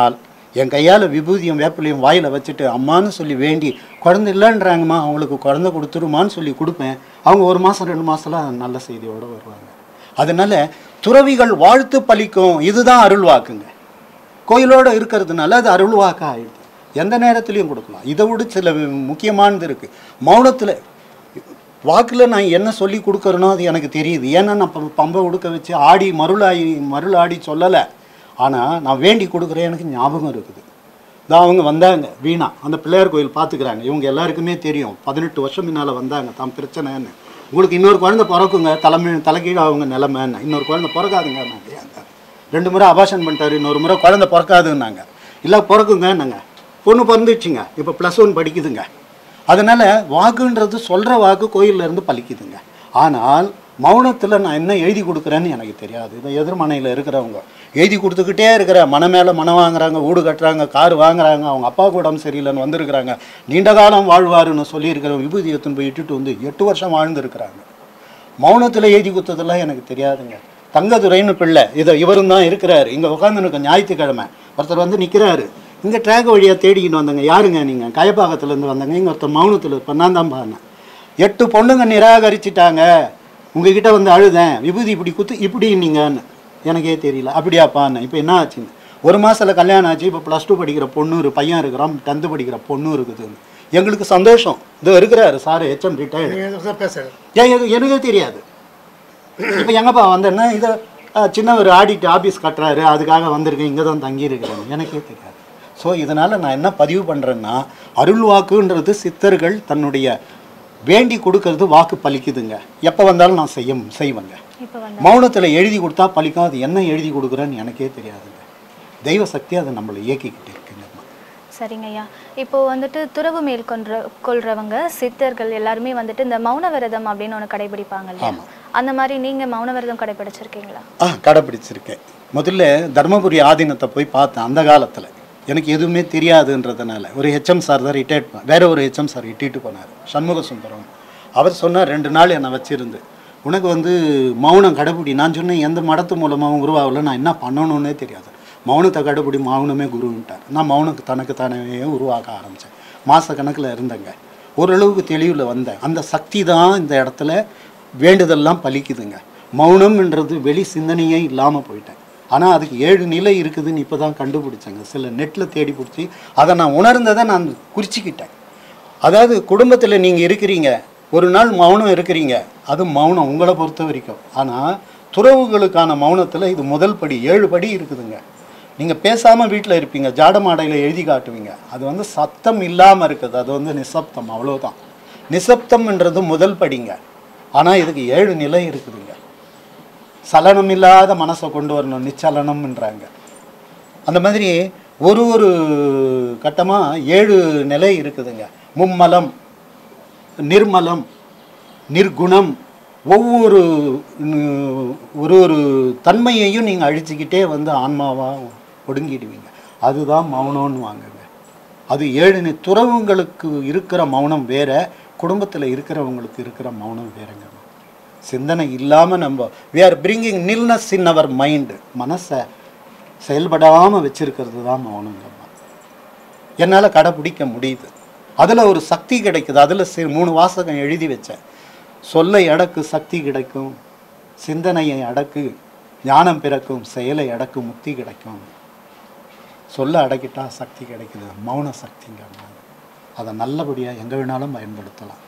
என் கையால் விபூதியும் வேப்பிலையும் வாயில் வச்சுட்டு அம்மான்னு சொல்லி வேண்டி குழந்தை இல்லைன்றாங்கம்மா அவங்களுக்கு குழந்தை கொடுத்துருமான்னு சொல்லி கொடுப்பேன் அவங்க ஒரு மாதம் ரெண்டு மாதம்லாம் நல்ல செய்தியோடு வருவாங்க அதனால துறவிகள் வாழ்த்து பலிக்கும் இதுதான் அருள் வாக்குங்க கோயிலோடு இருக்கிறதுனால அது அருள் வாக்கா ஆயிடுது எந்த நேரத்துலையும் கொடுக்கலாம் இதை விட சில முக்கியமானது இருக்குது மௌனத்தில் வாக்கில் நான் என்ன சொல்லி கொடுக்குறேனோ அது எனக்கு தெரியுது ஏன்னா நான் ப- பம்பை உடுக்க வச்சு ஆடி மருளாடி மருளாடி சொல்லலை ஆனால் நான் வேண்டி கொடுக்குறேன் எனக்கு ஞாபகம் இருக்குது தான் அவங்க வந்தாங்க வீணா அந்த பிள்ளையார் கோயில் பார்த்துக்கிறாங்க இவங்க எல்லாருக்குமே தெரியும் பதினெட்டு வருஷம் முன்னால் வந்தாங்க தான் பிரச்சனைன்னு உங்களுக்கு இன்னொரு குழந்தை பிறக்குங்க தலைமை தலைக்கீழ அவங்க நிலைமைன்னு இன்னொரு குழந்தை பிறக்காதுங்க நாங்கள் ரெண்டு முறை அபாஷன் பண்ணிட்டாரு இன்னொரு முறை குழந்தை பிறக்காதுன்னாங்க இல்லை பிறக்குங்கன்னாங்க பொண்ணு பிறந்துச்சுங்க இப்போ ப்ளஸ் ஒன் படிக்குதுங்க அதனால் வாக்குன்றது சொல்கிற வாக்கு கோயில்ல இருந்து பலிக்குதுங்க ஆனால் மௌனத்தில் நான் என்ன எழுதி கொடுக்குறேன்னு எனக்கு தெரியாது இந்த எதிர்மனையில் இருக்கிறவங்க எழுதி கொடுத்துக்கிட்டே இருக்கிற மன மேலே மனம் வாங்குறாங்க வீடு கட்டுறாங்க கார் வாங்குறாங்க அவங்க அப்பாவுக்கு உடம்பு சரியில்லைன்னு வந்திருக்கிறாங்க நீண்ட காலம் வாழ்வாருன்னு சொல்லியிருக்கிற விபூதி எடுத்துன்னு போய் இட்டுட்டு வந்து எட்டு வருஷம் வாழ்ந்துருக்கிறாங்க மௌனத்தில் எழுதி கொடுத்ததெல்லாம் எனக்கு தெரியாதுங்க தங்கதுரைன்னு பிள்ளை இதை இவரும் தான் இருக்கிறாரு இங்கே உட்காந்துருக்க ஞாயிற்றுக்கிழமை ஒருத்தர் வந்து நிற்கிறாரு இங்கே ட்ராக் வழியாக தேடிக்கிட்டு வந்தாங்க யாருங்க நீங்கள் கயப்பாக்கத்துலேருந்து வந்தாங்க இங்கே ஒருத்தர் மௌனத்தில் இப்போ நான் தான் பாருனேன் எட்டு பொண்ணுங்க நிராகரிச்சிட்டாங்க உங்ககிட்ட வந்து அழுதேன் விபூதி இப்படி குத்து இப்படி நீங்கன்னு எனக்கே தெரியல அப்படியாப்பான்னு இப்போ என்ன ஆச்சுன்னு ஒரு மாசத்துல கல்யாணம் ஆச்சு இப்போ ப்ளஸ் டூ படிக்கிற பொண்ணு ஒரு பையன் இருக்கிறான் டென்த்து படிக்கிற பொண்ணு இருக்குதுன்னு எங்களுக்கு சந்தோஷம் இதோ இருக்கிறாரு சார் ஹெச்எம் ரிட்டையர்டு நீங்கள் சார் பேசுகிறேன் ஏன் எனக்கு எனக்கே தெரியாது இப்போ எங்கப்பா வந்தேன்னா இதை அஹ், சின்ன ஒரு ஆடிட் ஆஃபீஸ் கட்டுறாரு அதுக்காக வந்திருக்கேன் இங்கே தான் தங்கியிருக்கிறேன் எனக்கே தெரியாது ஸோ இதனால் நான் என்ன பதிவு பண்ணுறேன்னா அருள் வாக்குன்றது சித்தர்கள் தன்னுடைய வேண்டி கொடுக்கறது வாக்கு பலிக்குதுங்க எப்போ வந்தாலும் நான் செய்ய செய்வேங்க இப்போ வந்து மௌனத்தில் எழுதி கொடுத்தா பலிக்கும் அது என்ன எழுதி கொடுக்குறேன்னு எனக்கே தெரியாதுங்க தெய்வ சக்தி அதை நம்மளை இயக்கிக்கிட்டு இருக்குங்க சரிங்க ஐயா இப்போ வந்துட்டு துறவு மேற்கொன்ற கொள்றவங்க சித்தர்கள் எல்லாருமே வந்துட்டு இந்த மௌன விரதம் அப்படின்னு ஒன்று கடைபிடிப்பாங்க இல்லையா அந்த மாதிரி நீங்க மௌன விரதம் கடைபிடிச்சிருக்கீங்களா ஆ கடைப்பிடிச்சிருக்கேன் முதல்ல தர்மபுரி ஆதீனத்தை போய் பார்த்தேன் அந்த காலத்தில் எனக்கு எதுவுமே தெரியாதுன்றதுனால ஒரு ஹெச்எம் சார் தான் ரிட்டையர்ட் வேற ஒரு ஹெச்எம் சார் இட்டிட்டு போனார் சண்முக சுந்தரம் அவர் சொன்னார் ரெண்டு நாள் என்னை வச்சிருந்து உனக்கு வந்து மௌனம் கடைப்பிடி நான் சொன்னேன் எந்த மடத்து மூலமாகவும் உருவாகல நான் என்ன பண்ணணும்னே தெரியாது மௌனத்தை கடைப்பிடி மௌனமே குருன்ட்டார் நான் மௌனக்கு தனக்கு தானே உருவாக்க ஆரம்பித்தேன் மாத கணக்கில் இருந்தேங்க ஓரளவுக்கு தெளிவில் வந்தேன் அந்த சக்தி தான் இந்த இடத்துல வேண்டுதல்லாம் பலிக்குதுங்க மௌனம்ன்றது வெளி சிந்தனையே இல்லாமல் போயிட்டேன் ஆனால் அதுக்கு ஏழு நிலை இருக்குதுன்னு இப்போ தான் கண்டுபிடிச்சேங்க சில நெட்டில் தேடி பிடிச்சி அதை நான் உணர்ந்ததை நான் குறிச்சிக்கிட்டேன் அதாவது குடும்பத்தில் நீங்கள் இருக்கிறீங்க ஒரு நாள் மௌனம் இருக்கிறீங்க அது மௌனம் உங்களை பொறுத்த வரைக்கும் ஆனால் துறவுகளுக்கான மௌனத்தில் இது முதல் படி ஏழு படி இருக்குதுங்க நீங்கள் பேசாமல் வீட்டில் இருப்பீங்க ஜாட மாடையில் எழுதி காட்டுவீங்க அது வந்து சத்தம் இல்லாமல் இருக்குது அது வந்து நிசப்தம் அவ்வளோதான் நிசப்தம்ன்றது முதல் படிங்க ஆனால் இதுக்கு ஏழு நிலை இருக்குதுங்க சலனம் இல்லாத மனசை கொண்டு வரணும் நிச்சலனம்ன்றாங்க அந்த மாதிரி ஒரு ஒரு கட்டமாக ஏழு நிலை இருக்குதுங்க மும்மலம் நிர்மலம் நிர்குணம் ஒவ்வொரு ம், ஒரு ஒரு தன்மையையும் நீங்கள் அழிச்சுக்கிட்டே வந்து ஆன்மாவாக ஒடுங்கிடுவீங்க அதுதான் மௌனம்னு வாங்குங்க அது ஏழு நி- துறவுங்களுக்கு இருக்கிற மௌனம் வேற குடும்பத்தில் இருக்கிறவங்களுக்கு இருக்கிற மௌனம் வேறங்க சிந்தனை இல்லாமல் நம்ம we are bringing illness in our mind மனசை செயல்படாமல் வச்சிருக்கிறது தான் மௌனங்கம்மா என்னால் கடைப்பிடிக்க முடியுது அதில் ஒரு சக்தி கிடைக்குது அதில் சி மூணு வாசகம் எழுதி வச்சேன் சொல்லை அடக்கு சக்தி கிடைக்கும் சிந்தனையை அடக்கு ஞானம் பிறக்கும் செயலை அடக்கு முக்தி கிடைக்கும் சொல்ல அடக்கிட்டா சக்தி கிடைக்குது மௌன சக்திங்க அதை நல்லபடியாக எங்கே வேணாலும் பயன்படுத்தலாம்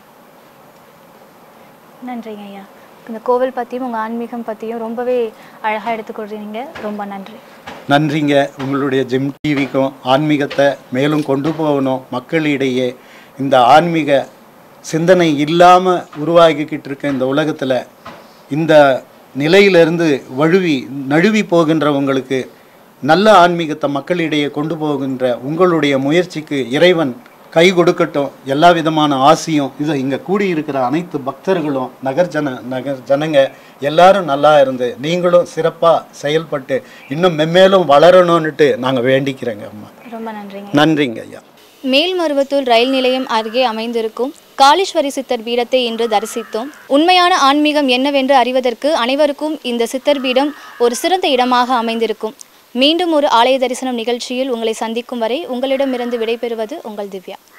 நன்றிங்க ஐயா இந்த கோவில் பற்றியும் உங்கள் ஆன்மீகம் பற்றியும் ரொம்பவே அழகாக எடுத்துக்கொள்றீங்க ரொம்ப நன்றி நன்றிங்க உங்களுடைய ஜிம் டிவிக்கும் ஆன்மீகத்தை மேலும் கொண்டு போகணும் மக்களிடையே இந்த ஆன்மீக சிந்தனை இல்லாமல் உருவாகிக்கிட்டு இருக்க இந்த உலகத்தில் இந்த நிலையிலிருந்து வழுவி நழுவி போகின்றவங்களுக்கு நல்ல ஆன்மீகத்தை மக்களிடையே கொண்டு போகின்ற உங்களுடைய முயற்சிக்கு இறைவன் கை கொடுக்கட்டும் எல்லா விதமான ஆசையும் இது இங்கே கூடியிருக்கிற அனைத்து பக்தர்களும் நகர் ஜன நகர் ஜனங்க எல்லாரும் நல்லா இருந்து நீங்களும் சிறப்பாக செயல்பட்டு இன்னும் மென்மேலும் வளரணும்னுட்டு நாங்கள் வேண்டிக்கிறோங்க அம்மா ரொம்ப நன்றிங்க நன்றிங்க ஐயா மேல்மருவத்தூர் ரயில் நிலையம் அருகே அமைந்திருக்கும் காளீஸ்வரி சித்தர் பீடத்தை இன்று தரிசித்தோம் உண்மையான ஆன்மீகம் என்னவென்று அறிவதற்கு அனைவருக்கும் இந்த சித்தர் பீடம் ஒரு சிறந்த இடமாக அமைந்திருக்கும் மீண்டும் ஒரு ஆலய தரிசனம் நிகழ்ச்சியில் உங்களை சந்திக்கும் வரை உங்களிடமிருந்து விடைபெறுவது உங்கள் திவ்யா